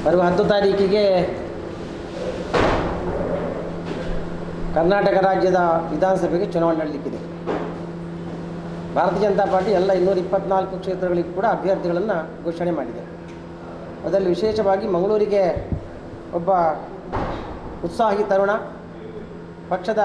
ಬರುವ ಹತ್ತು ತಾರೀಕಿಗೆ ಕರ್ನಾಟಕ ರಾಜ್ಯದ ವಿಧಾನಸಭೆಗೆ ಚುನಾವಣೆ ನಡೆಯಲಿಕ್ಕಿದೆ ಭಾರತೀಯ ಜನತಾ ಪಾರ್ಟಿ ಎಲ್ಲ ಇನ್ನೂರ ಇಪ್ಪತ್ನಾಲ್ಕು ಕ್ಷೇತ್ರಗಳಿಗೂ ಕೂಡ ಅಭ್ಯರ್ಥಿಗಳನ್ನು ಘೋಷಣೆ ಮಾಡಿದೆ ಅದರಲ್ಲಿ ವಿಶೇಷವಾಗಿ ಮಂಗಳೂರಿಗೆ ಒಬ್ಬ ಉತ್ಸಾಹಿ ತರುಣ ಪಕ್ಷದ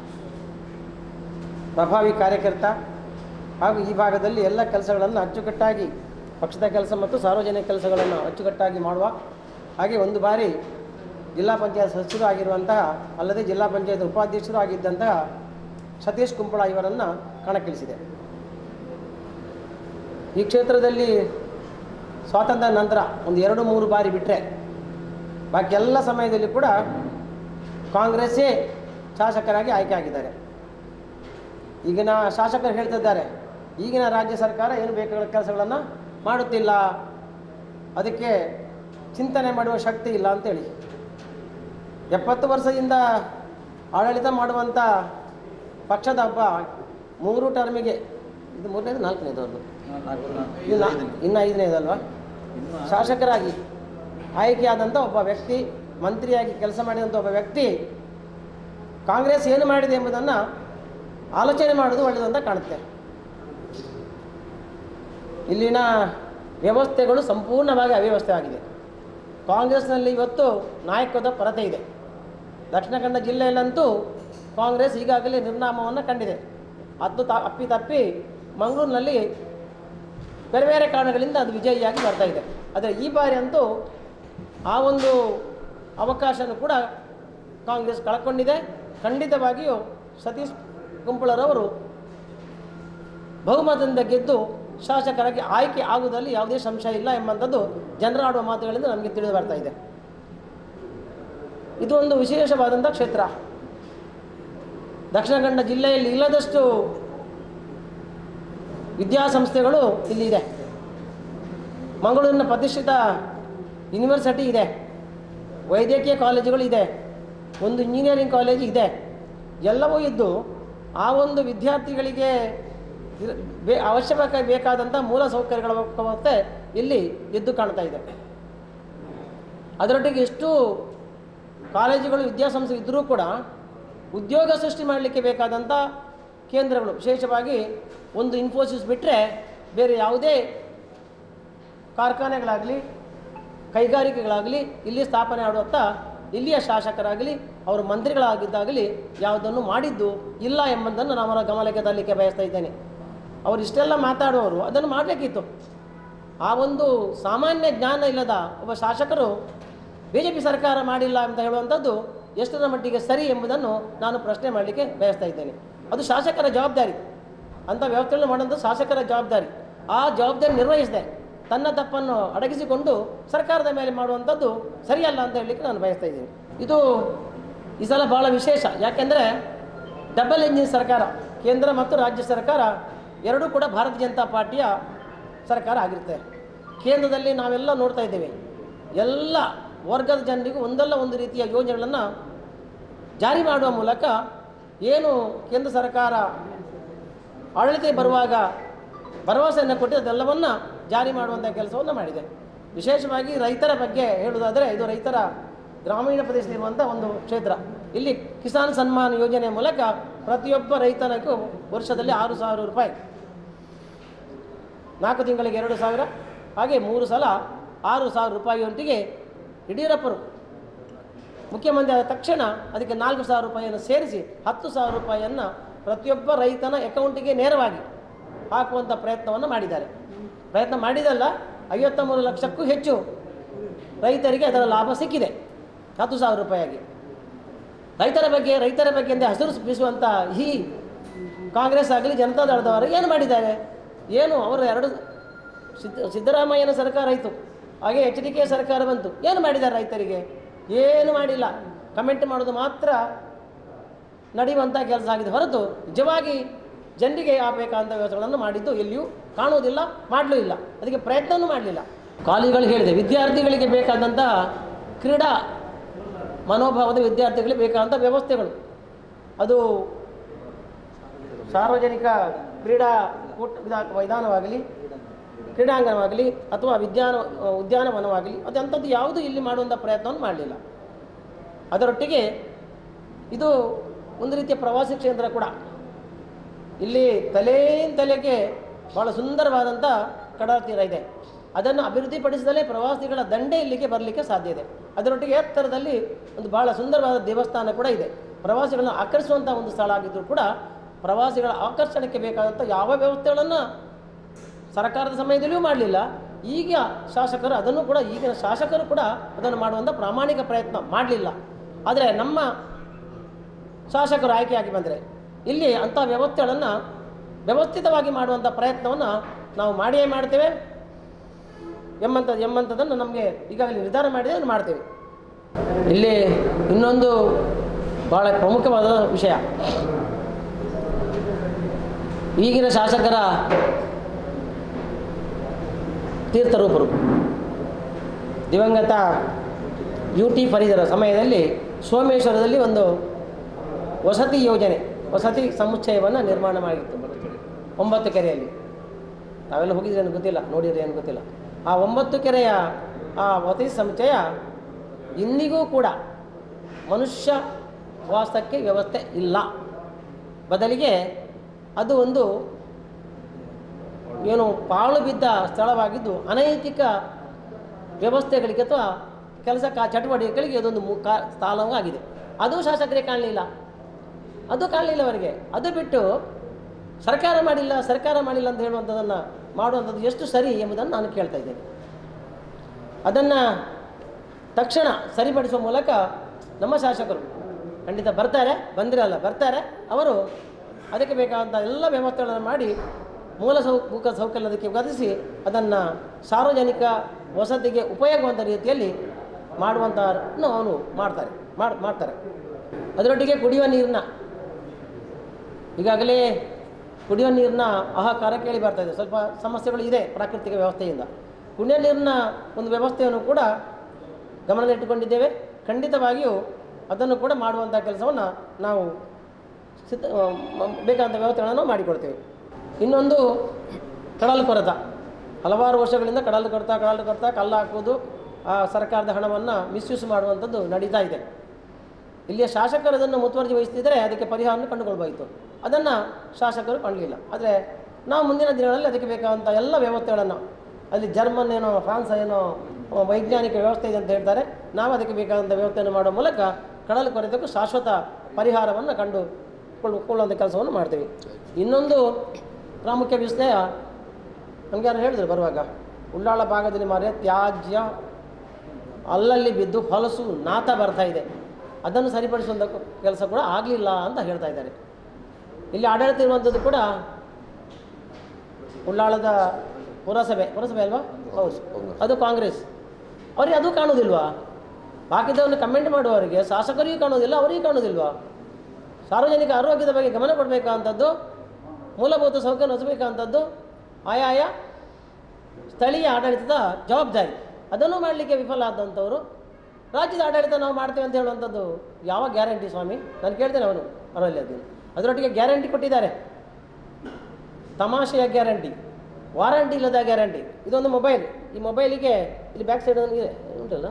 ಪ್ರಭಾವಿ ಕಾರ್ಯಕರ್ತ ಹಾಗೂ ಈ ಭಾಗದಲ್ಲಿ ಎಲ್ಲ ಕೆಲಸಗಳನ್ನು ಅಚ್ಚುಕಟ್ಟಾಗಿ ಪಕ್ಷದ ಕೆಲಸ ಮತ್ತು ಸಾರ್ವಜನಿಕ ಕೆಲಸಗಳನ್ನು ಅಚ್ಚುಕಟ್ಟಾಗಿ ಮಾಡುವ ಹಾಗೆ ಒಂದು ಬಾರಿ ಜಿಲ್ಲಾ ಪಂಚಾಯತ್ ಸದಸ್ಯರು ಆಗಿರುವಂತಹ ಅಲ್ಲದೆ ಜಿಲ್ಲಾ ಪಂಚಾಯತ್ ಉಪಾಧ್ಯಕ್ಷರು ಆಗಿದ್ದಂತಹ ಸತೀಶ್ ಕುಂಪಳ ಇವರನ್ನು ಕಣಕ್ಕಿಳಿಸಿದೆ ಈ ಕ್ಷೇತ್ರದಲ್ಲಿ ಸ್ವಾತಂತ್ರ್ಯ ನಂತರ ಒಂದು ಎರಡು ಮೂರು ಬಾರಿ ಬಿಟ್ಟರೆ ಬಾಕಿ ಎಲ್ಲ ಸಮಯದಲ್ಲಿ ಕೂಡ ಕಾಂಗ್ರೆಸ್ಸೇ ಶಾಸಕರಾಗಿ ಆಯ್ಕೆ ಆಗಿದ್ದಾರೆ ಈಗಿನ ಶಾಸಕರು ಹೇಳ್ತಿದ್ದಾರೆ ಈಗಿನ ರಾಜ್ಯ ಸರ್ಕಾರ ಏನು ಬೇಕಾದ ಕೆಲಸಗಳನ್ನು ಮಾಡುತ್ತಿಲ್ಲ ಅದಕ್ಕೆ ಚಿಂತನೆ ಮಾಡುವ ಶಕ್ತಿ ಇಲ್ಲ ಅಂತೇಳಿ ಎಪ್ಪತ್ತು ವರ್ಷದಿಂದ ಆಡಳಿತ ಮಾಡುವಂಥ ಪಕ್ಷದ ಒಬ್ಬ ಮೂರು ಟರ್ಮಿಗೆ ಇದು ಮೂರನೇದು ನಾಲ್ಕನೇದು ಅವ್ರದ್ದು ಇದು ನಾ ಇನ್ನು ಐದನೇದಲ್ವಾ ಶಾಸಕರಾಗಿ ಆಯ್ಕೆಯಾದಂಥ ಒಬ್ಬ ವ್ಯಕ್ತಿ ಮಂತ್ರಿಯಾಗಿ ಕೆಲಸ ಮಾಡಿದಂಥ ಒಬ್ಬ ವ್ಯಕ್ತಿ ಕಾಂಗ್ರೆಸ್ ಏನು ಮಾಡಿದೆ ಎಂಬುದನ್ನು ಆಲೋಚನೆ ಮಾಡೋದು ಒಳ್ಳೆಯದಂತ ಕಾಣುತ್ತೆ ಇಲ್ಲಿನ ವ್ಯವಸ್ಥೆಗಳು ಸಂಪೂರ್ಣವಾಗಿ ಅವ್ಯವಸ್ಥೆ ಆಗಿದೆ ಕಾಂಗ್ರೆಸ್ನಲ್ಲಿ ಇವತ್ತು ನಾಯಕತ್ವದ ಕೊರತೆ ಇದೆ ದಕ್ಷಿಣ ಕನ್ನಡ ಜಿಲ್ಲೆಯಲ್ಲಂತೂ ಕಾಂಗ್ರೆಸ್ ಈಗಾಗಲೇ ನಿರ್ನಾಮವನ್ನು ಕಂಡಿದೆ ಅದು ತ ಅಪ್ಪಿ ತಪ್ಪಿ ಮಂಗಳೂರಿನಲ್ಲಿ ಬೇರೆ ಬೇರೆ ಕಾರಣಗಳಿಂದ ಅದು ವಿಜಯಿಯಾಗಿ ಬರ್ತಾ ಇದೆ ಆದರೆ ಈ ಬಾರಿ ಅಂತೂ ಆ ಒಂದು ಅವಕಾಶನೂ ಕೂಡ ಕಾಂಗ್ರೆಸ್ ಕಳ್ಕೊಂಡಿದೆ ಖಂಡಿತವಾಗಿಯೂ ಸತೀಶ್ ಗುಂಪುಳರವರು ಬಹುಮತದಿಂದ ಗೆದ್ದು ಶಾಸಕರಾಗಿ ಆಯ್ಕೆ ಆಗುವುದರಲ್ಲಿ ಯಾವುದೇ ಸಂಶಯ ಇಲ್ಲ ಎಂಬಂಥದ್ದು ಜನರ ಆಡುವ ಮಾತುಗಳಿಂದ ನಮಗೆ ತಿಳಿದು ಬರ್ತಾ ಇದೆ ಇದು ಒಂದು ವಿಶೇಷವಾದಂಥ ಕ್ಷೇತ್ರ ದಕ್ಷಿಣ ಕನ್ನಡ ಜಿಲ್ಲೆಯಲ್ಲಿ ಇಲ್ಲದಷ್ಟು ವಿದ್ಯಾಸಂಸ್ಥೆಗಳು ಇಲ್ಲಿ ಇದೆ ಮಂಗಳೂರಿನ ಪ್ರತಿಷ್ಠಿತ ಯೂನಿವರ್ಸಿಟಿ ಇದೆ ವೈದ್ಯಕೀಯ ಕಾಲೇಜುಗಳು ಇದೆ ಒಂದು ಇಂಜಿನಿಯರಿಂಗ್ ಕಾಲೇಜು ಇದೆ ಎಲ್ಲವೂ ಇದ್ದು ಆ ಒಂದು ವಿದ್ಯಾರ್ಥಿಗಳಿಗೆ ಇರ- ಬೇ ಅವಶ್ಯಕ ಬೇಕಾದಂಥ ಮೂಲ ಸೌಕರ್ಯಗಳ ವ್ಯವಸ್ಥೆ ಇಲ್ಲಿ ಎದ್ದು ಕಾಣ್ತಾ ಇದೆ ಅದರೊಟ್ಟಿಗೆ ಎಷ್ಟು ಕಾಲೇಜುಗಳು ವಿದ್ಯಾಸಂಸ್ಥೆ ಇದ್ದರೂ ಕೂಡ ಉದ್ಯೋಗ ಸೃಷ್ಟಿ ಮಾಡಲಿಕ್ಕೆ ಬೇಕಾದಂಥ ಕೇಂದ್ರಗಳು ವಿಶೇಷವಾಗಿ ಒಂದು ಇನ್ಫೋಸಿಸ್ ಬಿಟ್ಟರೆ ಬೇರೆ ಯಾವುದೇ ಕಾರ್ಖಾನೆಗಳಾಗಲಿ ಕೈಗಾರಿಕೆಗಳಾಗಲಿ ಇಲ್ಲಿ ಸ್ಥಾಪನೆ ಮಾಡುವತ್ತ ಇಲ್ಲಿಯ ಶಾಸಕರಾಗಲಿ ಅವರು ಮಂತ್ರಿಗಳಾಗಿದ್ದಾಗಲಿ ಯಾವುದನ್ನು ಮಾಡಿದ್ದು ಇಲ್ಲ ಎಂಬುದನ್ನು ನಾನು ಅವರ ಗಮನಕ್ಕೆ ತರಲಿಕ್ಕೆ ಬಯಸ್ತಾ ಇದ್ದೇನೆ ಅವರು ಇಷ್ಟೆಲ್ಲ ಮಾತಾಡುವವರು ಅದನ್ನು ಮಾಡಬೇಕಿತ್ತು ಆ ಒಂದು ಸಾಮಾನ್ಯ ಜ್ಞಾನ ಇಲ್ಲದ ಒಬ್ಬ ಶಾಸಕರು ಬಿ ಜೆ ಪಿ ಸರ್ಕಾರ ಮಾಡಿಲ್ಲ ಅಂತ ಹೇಳುವಂಥದ್ದು ಎಷ್ಟರ ಮಟ್ಟಿಗೆ ಸರಿ ಎಂಬುದನ್ನು ನಾನು ಪ್ರಶ್ನೆ ಮಾಡಲಿಕ್ಕೆ ಬಯಸ್ತಾ ಇದ್ದೇನೆ ಅದು ಶಾಸಕರ ಜವಾಬ್ದಾರಿ ಅಂಥ ವ್ಯವಸ್ಥೆಗಳನ್ನು ಮಾಡುವಂಥ ಶಾಸಕರ ಜವಾಬ್ದಾರಿ ಆ ಜವಾಬ್ದಾರಿ ನಿರ್ವಹಿಸಿದೆ ತನ್ನ ತಪ್ಪನ್ನು ಅಡಗಿಸಿಕೊಂಡು ಸರ್ಕಾರದ ಮೇಲೆ ಮಾಡುವಂಥದ್ದು ಸರಿಯಲ್ಲ ಅಂತ ಹೇಳಲಿಕ್ಕೆ ನಾನು ಬಯಸ್ತಾ ಇದ್ದೀನಿ ಇದು ಈ ಸಲ ಭಾಳ ವಿಶೇಷ ಯಾಕೆಂದರೆ ಡಬಲ್ ಇಂಜಿನ್ ಸರ್ಕಾರ ಕೇಂದ್ರ ಮತ್ತು ರಾಜ್ಯ ಸರ್ಕಾರ ಎರಡೂ ಕೂಡ ಭಾರತೀಯ ಜನತಾ ಪಾರ್ಟಿಯ ಸರ್ಕಾರ ಆಗಿರುತ್ತೆ ಕೇಂದ್ರದಲ್ಲಿ ನಾವೆಲ್ಲ ನೋಡ್ತಾ ಇದ್ದೇವೆ ಎಲ್ಲ ವರ್ಗದ ಜನರಿಗೂ ಒಂದಲ್ಲ ಒಂದು ರೀತಿಯ ಯೋಜನೆಗಳನ್ನು ಜಾರಿ ಮಾಡುವ ಮೂಲಕ ಏನು ಕೇಂದ್ರ ಸರ್ಕಾರ ಆಡಳಿತ ಬರುವಾಗ ಭರವಸೆಯನ್ನು ಕೊಟ್ಟು ಅದೆಲ್ಲವನ್ನು ಜಾರಿ ಮಾಡುವಂಥ ಕೆಲಸವನ್ನು ಮಾಡಿದೆ ವಿಶೇಷವಾಗಿ ರೈತರ ಬಗ್ಗೆ ಹೇಳುವುದಾದರೆ ಇದು ರೈತರ ಗ್ರಾಮೀಣ ಪ್ರದೇಶದಲ್ಲಿರುವಂಥ ಒಂದು ಕ್ಷೇತ್ರ ಇಲ್ಲಿ ಕಿಸಾನ್ ಸನ್ಮಾನ್ ಯೋಜನೆ ಮೂಲಕ ಪ್ರತಿಯೊಬ್ಬ ರೈತನಿಗೂ ವರ್ಷದಲ್ಲಿ ಆರು ಸಾವಿರ ರೂಪಾಯಿ ನಾಲ್ಕು ತಿಂಗಳಿಗೆ ಎರಡು ಸಾವಿರ ಹಾಗೆ ಮೂರು ಸಲ ಆರು ಸಾವಿರ ರೂಪಾಯಿಯೊಂದಿಗೆ ಯಡಿಯೂರಪ್ಪರು ಮುಖ್ಯಮಂತ್ರಿ ಆದ ತಕ್ಷಣ ಅದಕ್ಕೆ ನಾಲ್ಕು ಸಾವಿರ ರೂಪಾಯಿಯನ್ನು ಸೇರಿಸಿ ಹತ್ತು ಸಾವಿರ ರೂಪಾಯಿಯನ್ನು ಪ್ರತಿಯೊಬ್ಬ ರೈತನ ಅಕೌಂಟಿಗೆ ನೇರವಾಗಿ ಹಾಕುವಂಥ ಪ್ರಯತ್ನವನ್ನು ಮಾಡಿದ್ದಾರೆ ಪ್ರಯತ್ನ ಮಾಡಿದಲ್ಲ ಐವತ್ತ ಮೂರು ಲಕ್ಷಕ್ಕೂ ಹೆಚ್ಚು ರೈತರಿಗೆ ಅದರ ಲಾಭ ಸಿಕ್ಕಿದೆ ಹತ್ತು ಸಾವಿರ ರೂಪಾಯಿಯಾಗಿ ರೈತರ ಬಗ್ಗೆ ರೈತರ ಬಗ್ಗೆ ಅಂತ ಹಸಿರು ಬೀಸುವಂಥ ಈ ಕಾಂಗ್ರೆಸ್ ಆಗಲಿ ಜನತಾದಳದವರು ಏನು ಮಾಡಿದ್ದಾರೆ ಏನು ಅವರು ಎರಡು ಸಿದ್ದ ಸಿದ್ದರಾಮಯ್ಯನ ಸರ್ಕಾರ ಆಯಿತು ಹಾಗೆ ಎಚ್ ಡಿ ಕೆ ಸರ್ಕಾರ ಬಂತು ಏನು ಮಾಡಿದ್ದಾರೆ ರೈತರಿಗೆ ಏನು ಮಾಡಿಲ್ಲ ಕಮೆಂಟ್ ಮಾಡೋದು ಮಾತ್ರ ನಡೆಯುವಂಥ ಕೆಲಸ ಆಗಿದೆ ಹೊರತು ನಿಜವಾಗಿ ಜನರಿಗೆ ಆಗಬೇಕಾದಂಥ ವ್ಯವಸ್ಥೆಗಳನ್ನು ಮಾಡಿದ್ದು ಎಲ್ಲಿಯೂ ಕಾಣುವುದಿಲ್ಲ ಮಾಡಲೂ ಇಲ್ಲ ಅದಕ್ಕೆ ಪ್ರಯತ್ನವೂ ಮಾಡಲಿಲ್ಲ ಕಾಲೇಜುಗಳು ಹೇಳಿದೆ ವಿದ್ಯಾರ್ಥಿಗಳಿಗೆ ಬೇಕಾದಂತಹ ಕ್ರೀಡಾ ಮನೋಭಾವದ ವಿದ್ಯಾರ್ಥಿಗಳಿಗೆ ಬೇಕಾದಂಥ ವ್ಯವಸ್ಥೆಗಳು ಅದು ಸಾರ್ವಜನಿಕ ಕ್ರೀಡಾ ಕೂಟ ವಿಧಾ- ವಿಧಾನವಾಗಲಿ ಕ್ರೀಡಾಂಗಣವಾಗಲಿ ಅಥವಾ ವಿದ್ಯಾನ ಉದ್ಯಾನವನವಾಗಲಿ ಅದೆಂಥದ್ದು ಯಾವುದೂ ಇಲ್ಲಿ ಮಾಡುವಂಥ ಪ್ರಯತ್ನವನ್ನು ಮಾಡಲಿಲ್ಲ ಅದರೊಟ್ಟಿಗೆ ಇದು ಒಂದು ರೀತಿಯ ಪ್ರವಾಸಿ ಕ್ಷೇತ್ರ ಕೂಡ ಇಲ್ಲಿ ತಲೆಯಿಂದ ತಲೆಗೆ ಭಾಳ ಸುಂದರವಾದಂಥ ಕಡಲ ತೀರ ಇದೆ ಅದನ್ನು ಅಭಿವೃದ್ಧಿಪಡಿಸಿದಲೇ ಪ್ರವಾಸಿಗಳ ದಂಡೆ ಇಲ್ಲಿಗೆ ಬರಲಿಕ್ಕೆ ಸಾಧ್ಯ ಇದೆ ಅದರೊಟ್ಟಿಗೆ ಎತ್ತರದಲ್ಲಿ ಒಂದು ಬಹಳ ಸುಂದರವಾದ ದೇವಸ್ಥಾನ ಕೂಡ ಇದೆ ಪ್ರವಾಸಿಗಳನ್ನ ಆಕರ್ಷಿಸುವಂಥ ಒಂದು ಸ್ಥಳ ಆಗಿದ್ದರೂ ಕೂಡ ಪ್ರವಾಸಿಗಳ ಆಕರ್ಷಣೆಗೆ ಬೇಕಾದಂಥ ಯಾವ ವ್ಯವಸ್ಥೆಗಳನ್ನು ಸರ್ಕಾರದ ಸಮಯದಲ್ಲಿಯೂ ಮಾಡಲಿಲ್ಲ ಈಗ ಶಾಸಕರು ಅದನ್ನು ಕೂಡ ಈಗಿನ ಶಾಸಕರು ಕೂಡ ಅದನ್ನು ಮಾಡುವಂಥ ಪ್ರಾಮಾಣಿಕ ಪ್ರಯತ್ನ ಮಾಡಲಿಲ್ಲ ಆದರೆ ನಮ್ಮ ಶಾಸಕರು ಆಯ್ಕೆಯಾಗಿ ಬಂದರೆ ಇಲ್ಲಿ ಅಂಥ ವ್ಯವಸ್ಥೆಗಳನ್ನು ವ್ಯವಸ್ಥಿತವಾಗಿ ಮಾಡುವಂಥ ಪ್ರಯತ್ನವನ್ನು ನಾವು ಮಾಡಿಯೇ ಮಾಡ್ತೇವೆ ಎಂಬಂಥದ್ದು ಎಂಬಂಥದ್ದನ್ನು ನಮಗೆ ಈಗಾಗಲೇ ನಿರ್ಧಾರ ಮಾಡಿದೆ ಅದನ್ನು ಮಾಡ್ತೇವೆ ಇಲ್ಲಿ ಇನ್ನೊಂದು ಭಾಳ ಪ್ರಮುಖವಾದ ವಿಷಯ ಈಗಿನ ಶಾಸಕರ ತೀರ್ಥರೂಪರು ದಿವಂಗತ ಯು ಟಿ ಫರೀದರ ಸಮಯದಲ್ಲಿ ಸೋಮೇಶ್ವರದಲ್ಲಿ ಒಂದು ವಸತಿ ಯೋಜನೆ ವಸತಿ ಸಮುಚ್ಚಯವನ್ನು ನಿರ್ಮಾಣ ಮಾಡಿತ್ತು ಒಂಬತ್ತು ಕೆರೆಯಲ್ಲಿ ತಾವೆಲ್ಲ ಹೋಗಿದ್ರೆ ಏನು ಗೊತ್ತಿಲ್ಲ ನೋಡಿದ್ರೆ ಏನು ಗೊತ್ತಿಲ್ಲ ಆ ಒಂಬತ್ತು ಕೆರೆಯ ಆ ವಸತಿ ಸಮುಚ್ಚಯ ಇಂದಿಗೂ ಕೂಡ ಮನುಷ್ಯ ವಾಸಕ್ಕೆ ವ್ಯವಸ್ಥೆ ಇಲ್ಲ ಬದಲಿಗೆ ಅದು ಒಂದು ಏನು ಪಾಳು ಬಿದ್ದ ಸ್ಥಳವಾಗಿದ್ದು ಅನೈತಿಕ ವ್ಯವಸ್ಥೆಗಳಿಗೆ ಅಥವಾ ಕೆಲಸ ಕಾ ಚಟುವಟಿಕೆಗಳಿಗೆ ಅದೊಂದು ಮುಖ ಸ್ಥಾನವಾಗಿದೆ ಅದು ಶಾಸಕರಿಗೆ ಕಾಣಲಿಲ್ಲ ಅದು ಕಾಣಲಿಲ್ಲ ಅವರಿಗೆ ಅದು ಬಿಟ್ಟು ಸರ್ಕಾರ ಮಾಡಿಲ್ಲ ಸರ್ಕಾರ ಮಾಡಿಲ್ಲ ಅಂತ ಹೇಳುವಂಥದ್ದನ್ನು ಮಾಡುವಂಥದ್ದು ಎಷ್ಟು ಸರಿ ಎಂಬುದನ್ನು ನಾನು ಕೇಳ್ತಾ ಇದ್ದೇನೆ ಅದನ್ನು ತಕ್ಷಣ ಸರಿಪಡಿಸುವ ಮೂಲಕ ನಮ್ಮ ಶಾಸಕರು ಖಂಡಿತ ಬರ್ತಾರೆ ಬಂದಿರಲ್ಲ ಬರ್ತಾರೆ ಅವರು ಅದಕ್ಕೆ ಬೇಕಾದಂಥ ಎಲ್ಲ ವ್ಯವಸ್ಥೆಗಳನ್ನು ಮಾಡಿ ಮೂಲ ಸೌ ಭೂಕ ಸೌಕರ್ಯದಕ್ಕೆ ಒದಗಿಸಿ ಅದನ್ನು ಸಾರ್ವಜನಿಕ ವಸತಿಗೆ ಉಪಯೋಗವಂತ ರೀತಿಯಲ್ಲಿ ಮಾಡುವಂಥನ್ನು ಅವನು ಮಾಡ್ತಾರೆ ಮಾಡ್ ಮಾಡ್ತಾರೆ ಅದರೊಟ್ಟಿಗೆ ಕುಡಿಯುವ ನೀರಿನ ಈಗಾಗಲೇ ಕುಡಿಯುವ ನೀರಿನ ಆಹಾಕಾರ ಕೇಳಿ ಬರ್ತಾ ಇದೆ ಸ್ವಲ್ಪ ಸಮಸ್ಯೆಗಳು ಇದೆ ಪ್ರಾಕೃತಿಕ ವ್ಯವಸ್ಥೆಯಿಂದ ಕುಡಿಯುವ ನೀರಿನ ಒಂದು ವ್ಯವಸ್ಥೆಯನ್ನು ಕೂಡ ಗಮನದಲ್ಲಿಟ್ಟುಕೊಂಡಿದ್ದೇವೆ ಖಂಡಿತವಾಗಿಯೂ ಅದನ್ನು ಕೂಡ ಮಾಡುವಂಥ ಕೆಲಸವನ್ನು ನಾವು ಸಿದ್ಧ ಮ- ಬೇಕಾದಂಥ ವ್ಯವಸ್ಥೆಗಳನ್ನು ಮಾಡಿಕೊಡ್ತೇವೆ ಇನ್ನೊಂದು ಕಡಲು ಕೊರೆತ ಹಲವಾರು ವರ್ಷಗಳಿಂದ ಕಡಲು ಕೊರೆತ ಕಡಲು ಕೊರೆತ ಕಲ್ಲು ಹಾಕುವುದು ಆ ಸರ್ಕಾರದ ಹಣವನ್ನು ಮಿಸ್ಯೂಸ್ ಮಾಡುವಂಥದ್ದು ನಡೀತಾ ಇದೆ ಇಲ್ಲಿಯ ಶಾಸಕರು ಅದನ್ನು ಮುತುವರ್ಜಿ ವಹಿಸ್ತಿದ್ದರೆ ಅದಕ್ಕೆ ಪರಿಹಾರವನ್ನು ಕಂಡುಕೊಳ್ಬೋಯಿತು ಅದನ್ನು ಶಾಸಕರು ಕಾಣಲಿಲ್ಲ ಆದರೆ ನಾವು ಮುಂದಿನ ದಿನಗಳಲ್ಲಿ ಅದಕ್ಕೆ ಬೇಕಾದಂಥ ಎಲ್ಲ ವ್ಯವಸ್ಥೆಗಳನ್ನು ಅಲ್ಲಿ ಜರ್ಮನ್ ಏನೋ ಫ್ರಾನ್ಸ್ ಏನೋ ಅಹ್, ವೈಜ್ಞಾನಿಕ ವ್ಯವಸ್ಥೆ ಇದೆ ಅಂತ ಹೇಳ್ತಾರೆ ನಾವು ಅದಕ್ಕೆ ಬೇಕಾದಂಥ ವ್ಯವಸ್ಥೆಯನ್ನು ಮಾಡುವ ಮೂಲಕ ಕಡಲು ಕೊರೆತಕ್ಕೂ ಶಾಶ್ವತ ಪರಿಹಾರವನ್ನು ಕಂಡು ಕೊಳ್ಳು- ಕೊಳ್ಳುವಂಥ ಕೆಲಸವನ್ನು ಮಾಡ್ತೀವಿ ಇನ್ನೊಂದು ಪ್ರಾಮುಖ್ಯ ವಿಷಯ ನಮ್ಗೆ ಯಾರು ಹೇಳಿದ್ರು ಬರುವಾಗ ಉಳ್ಳಾಳ ಭಾಗದಲ್ಲಿ ಮಾರೆ ತ್ಯಾಜ್ಯ ಅಲ್ಲಲ್ಲಿ ಬಿದ್ದು ಹೊಲಸು ನಾತ ಬರ್ತಾ ಇದೆ ಅದನ್ನು ಸರಿಪಡಿಸುವಂಥ ಕೆಲಸ ಕೂಡ ಆಗಲಿಲ್ಲ ಅಂತ ಹೇಳ್ತಾ ಇದ್ದಾರೆ ಇಲ್ಲಿ ಆಡಳಿತ ಇರುವಂಥದ್ದು ಕೂಡ ಉಳ್ಳಾಳದ ಪುರಸಭೆ ಪುರಸಭೆ ಅಲ್ವಾ ಹೌದು ಅದು ಕಾಂಗ್ರೆಸ್ ಅವರಿಗೆ ಅದು ಕಾಣುವುದಿಲ್ವಾ ಬಾಕಿದವನ್ನು ಕಮೆಂಟ್ ಮಾಡುವವರಿಗೆ ಶಾಸಕರಿಗೂ ಕಾಣುವುದಿಲ್ಲ ಅವರಿಗೂ ಕಾಣುವುದಿಲ್ವಾ ಸಾರ್ವಜನಿಕ ಆರೋಗ್ಯದ ಬಗ್ಗೆ ಗಮನ ಕೊಡಬೇಕಂಥದ್ದು ಮೂಲಭೂತ ಸೌಕರ್ಯ ಒದಗಬೇಕಂಥದ್ದು ಆಯಾಯ ಸ್ಥಳೀಯ ಆಡಳಿತದ ಜವಾಬ್ದಾರಿ ಅದನ್ನು ಮಾಡಲಿಕ್ಕೆ ವಿಫಲ ಆದಂಥವರು ರಾಜ್ಯದ ಆಡಳಿತ ನಾವು ಮಾಡ್ತೇವೆ ಅಂತ ಹೇಳುವಂಥದ್ದು ಯಾವ ಗ್ಯಾರಂಟಿ ಸ್ವಾಮಿ ನಾನು ಕೇಳ್ತೇನೆ ಅವನು ಅವರಲ್ಲಿ ಅದನ್ನು ಅದರೊಟ್ಟಿಗೆ ಗ್ಯಾರಂಟಿ ಕೊಟ್ಟಿದ್ದಾರೆ ತಮಾಷೆಯ ಗ್ಯಾರಂಟಿ ವಾರಂಟಿ ಇಲ್ಲದ ಗ್ಯಾರಂಟಿ ಇದೊಂದು ಮೊಬೈಲ್ ಈ ಮೊಬೈಲಿಗೆ ಇಲ್ಲಿ ಬ್ಯಾಕ್ ಸೈಡ್ ಇದೆ ಉಂಟಲ್ಲ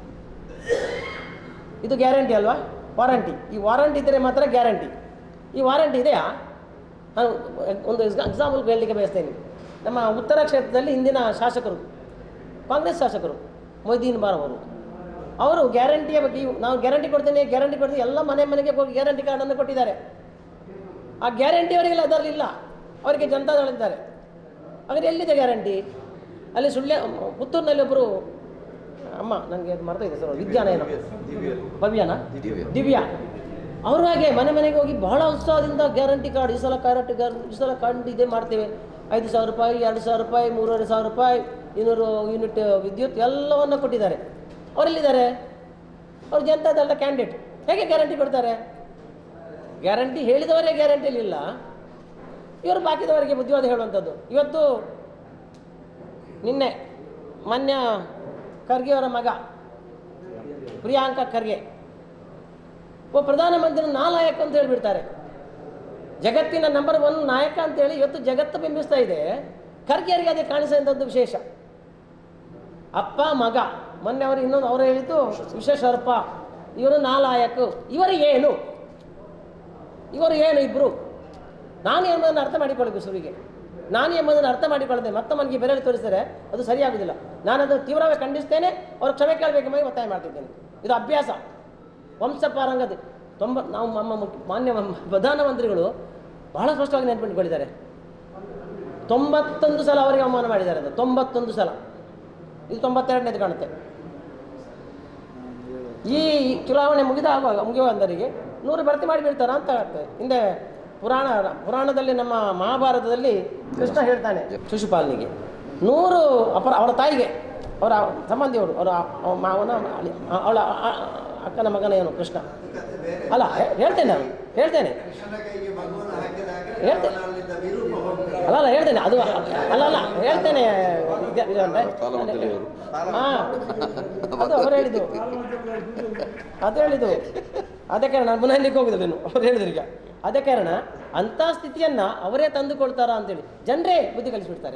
ಇದು ಗ್ಯಾರಂಟಿ ಅಲ್ವಾ ವಾರಂಟಿ ಈ ವಾರಂಟಿ ಇದ್ದರೆ ಮಾತ್ರ ಗ್ಯಾರಂಟಿ ಈ ವಾರಂಟಿ ಇದೆಯಾ ನಾನು ಒಂದು ಎಕ್ಸಾಂಪಲ್ ಹೇಳಲಿಕ್ಕೆ ಬಯಸ್ತೇನೆ ನಮ್ಮ ಉತ್ತರ ಕ್ಷೇತ್ರದಲ್ಲಿ ಹಿಂದಿನ ಶಾಸಕರು ಕಾಂಗ್ರೆಸ್ ಶಾಸಕರು ಮೊಯ್ದೀನ್ ಬಾರ್ ಅವರು ಅವರು ಗ್ಯಾರಂಟಿಯ ಬಗ್ಗೆ ಇವು- ನಾವು ಗ್ಯಾರಂಟಿ ಕೊಡ್ತೇನೆ ಗ್ಯಾರಂಟಿ ಕೊಡ್ತೀನಿ ಎಲ್ಲ ಮನೆ ಮನೆಗೆ ಹೋಗಿ ಗ್ಯಾರಂಟಿ ಕಾರ್ಡನ್ನು ಕೊಟ್ಟಿದ್ದಾರೆ ಆ ಗ್ಯಾರಂಟಿ ಅವರಿಗೆಲ್ಲ ಅದರಲ್ಲಿಲ್ಲ ಅವರಿಗೆ ಜನತಾದಳಿದ್ದಾರೆ ಹಾಗಾದ್ರೆ ಎಲ್ಲಿದೆ ಗ್ಯಾರಂಟಿ ಅಲ್ಲಿ ಸುಳ್ಯ ಪುತ್ತೂರಿನಲ್ಲಿ ಒಬ್ಬರು ಅಮ್ಮ ನನಗೆ ಅದು ಮರ್ತೋಗಿದೆ ಸರ್ ವಿದ್ಯಾನ ಏನೋ ಭವ್ಯನಾ ದಿವ್ಯಾ ಅವರು ಹಾಗೆ ಮನೆ ಮನೆಗೆ ಹೋಗಿ ಬಹಳ ಉತ್ಸಾಹದಿಂದ ಗ್ಯಾರಂಟಿ ಕಾರ್ಡ್ ಈ ಸಲ ಗ್ಯಾರಂಟಿ ಗ್ಯಾರಂಟಿ ಈ ಸಲ ಕಾರ್ಡ್ ಇದೇ ಮಾಡ್ತೇವೆ ಐದು ಸಾವಿರ ರೂಪಾಯಿ ಎರಡು ಸಾವಿರ ರೂಪಾಯಿ ಮೂರುವರೆ ಸಾವಿರ ರೂಪಾಯಿ ಇನ್ನೂರು ಯೂನಿಟ್ ವಿದ್ಯುತ್ ಎಲ್ಲವನ್ನು ಕೊಟ್ಟಿದ್ದಾರೆ ಅವರೆಲ್ಲಿದ್ದಾರೆ ಅವ್ರು ಜನತಾದಳ ಕ್ಯಾಂಡಿಡೇಟ್ ಹೇಗೆ ಗ್ಯಾರಂಟಿ ಕೊಡ್ತಾರೆ ಗ್ಯಾರಂಟಿ ಹೇಳಿದವರೇ ಗ್ಯಾರಂಟಿಯಲ್ಲಿ ಇಲ್ಲ ಇವರು ಬಾಕಿದವರಿಗೆ ಬುದ್ಧಿವಾದ ಹೇಳುವಂಥದ್ದು ಇವತ್ತು ನಿನ್ನೆ ಮಾನ್ಯ ಖರ್ಗೆ ಅವರ ಮಗ ಪ್ರಿಯಾಂಕ ಖರ್ಗೆ ಒಬ್ಬ ಪ್ರಧಾನಮಂತ್ರಿ ನಾಲಾಯಕ ಅಂತ ಹೇಳ್ಬಿಡ್ತಾರೆ ಜಗತ್ತಿನ ನಂಬರ್ ಒನ್ ನಾಯಕ ಅಂತೇಳಿ ಇವತ್ತು ಜಗತ್ತು ಬಿಂಬಿಸ್ತಾ ಇದೆ ಖರ್ಗೆಯರಿಗೆ ಅದೇ ಕಾಣಿಸಿದಂಥದ್ದು ವಿಶೇಷ ಅಪ್ಪ ಮಗ ಮೊನ್ನೆ ಅವರು ಇನ್ನೊಂದು ಅವರು ಹೇಳಿದ್ದು ವಿಶ್ವಶರ್ಪ ಇವರು ನಾಲಾಯಕ್ ಇವರಿಗೆ ಏನು ಇವರು ಏನು ಇಬ್ಬರು ನಾನು ಎಂಬುದನ್ನು ಅರ್ಥ ಮಾಡಿಕೊಳ್ಳಬೇಕು ಶುರುವಿಗೆ ನಾನು ಎಂಬುದನ್ನು ಅರ್ಥ ಮಾಡಿಕೊಳ್ಳದೆ ಮತ್ತೆ ಮನೆಗೆ ಬೆರಳು ತೋರಿಸಿದರೆ ಅದು ಸರಿಯಾಗುವುದಿಲ್ಲ ನಾನು ಅದು ತೀವ್ರವಾಗಿ ಖಂಡಿಸ್ತೇನೆ ಅವರು ಕ್ಷಮೆ ಕೇಳಬೇಕೆಂಬ ಒತ್ತಾಯ ಮಾಡ್ತಿದ್ದೇನೆ ಇದು ಅಭ್ಯಾಸ ವಂಶಪಾರಂಗದ ತೊಂಬ ನಾವು ನಮ್ಮ ಮುಖ್ಯ- ಮಾನ್ಯ ಮ- ಪ್ರಧಾನಮಂತ್ರಿಗಳು ಬಹಳ ಸ್ಪಷ್ಟವಾಗಿ ನೆನಪಿಟ್ಕೊಂಡಿದ್ದಾರೆ ತೊಂಬತ್ತೊಂದು ಸಲ ಅವರಿಗೆ ಅವಮಾನ ಮಾಡಿದ್ದಾರೆ ಅಂತ ತೊಂಬತ್ತೊಂದು ಸಲ ಇದು ತೊಂಬತ್ತೆರಡನೇದು ಕಾಣುತ್ತೆ ಈ ಚುನಾವಣೆ ಮುಗಿದ ಆಗುವಾಗ ಮುಗಿಯುವಂದರಿಗೆ ನೂರು ಭರ್ತಿ ಮಾಡಿಬಿಡ್ತಾರ ಅಂತ ಆಗ್ತದೆ ಹಿಂದೆ ಪುರಾಣ ಪುರಾಣದಲ್ಲಿ ನಮ್ಮ ಮಹಾಭಾರತದಲ್ಲಿ ಕೃಷ್ಣ ಹೇಳ್ತಾನೆ ಶಿಶುಪಾಲನಿಗೆ ನೂರು ಅಪರ ಅವರ ತಾಯಿಗೆ ಅವರ ಸಂಬಂಧಿಯವರು ಅವರ ಅವ ಮಾವನ ಅಳಿ- ಅವಳ ಅ- ಅ- ಅಕ್ಕನ ಮಗನ ಏನು ಕೃಷ್ಣ ಅಲ್ಲ ಹೇ- ಹೇಳ್ತೇನೆ ನಾನು ಹೇಳ್ತೇನೆ ಕೃಷ್ಣನ ಕೈಗೆ ಮಗುವನ್ನು ಹಾಕಿದಾಗ ಹೇಳ್ತೆ- ಅವನಲ್ಲಿದ್ದ ವಿರೂಪ ಹೋಗ್ತದೆ ಅಲ್ಲ ಅಲ್ಲ ಹೇಳ್ತೇನೆ ಅದು ಅಲ್ಲ ಅಲ್ಲ ಹೇಳ್ತೇನೆ ಇದು- ಇದು ಅಂದ್ರೆ ಹಾ ಅದು ಅವ್ರು ಹೇಳಿದ್ದು ಅದು ಹೇಳಿದ್ದು ಅದೇ ಕಾರಣ ನಾನು ಪುನಃ ಇಲ್ಲಿಗೆ ಹೋಗುದಿಲ್ಲ ಇನ್ನು ಅವ್ರು ಹೇಳಿದ್ರು ಈಗ ಅದೇ ಕಾರಣ ಅಂಥ ಸ್ಥಿತಿಯನ್ನ ಅವರೇ ತಂದುಕೊಳ್ತಾರಾ ಅಂತೇಳಿ ಜನರೇ ಬುದ್ಧಿ ಕಲಿಸ್ಬಿಡ್ತಾರೆ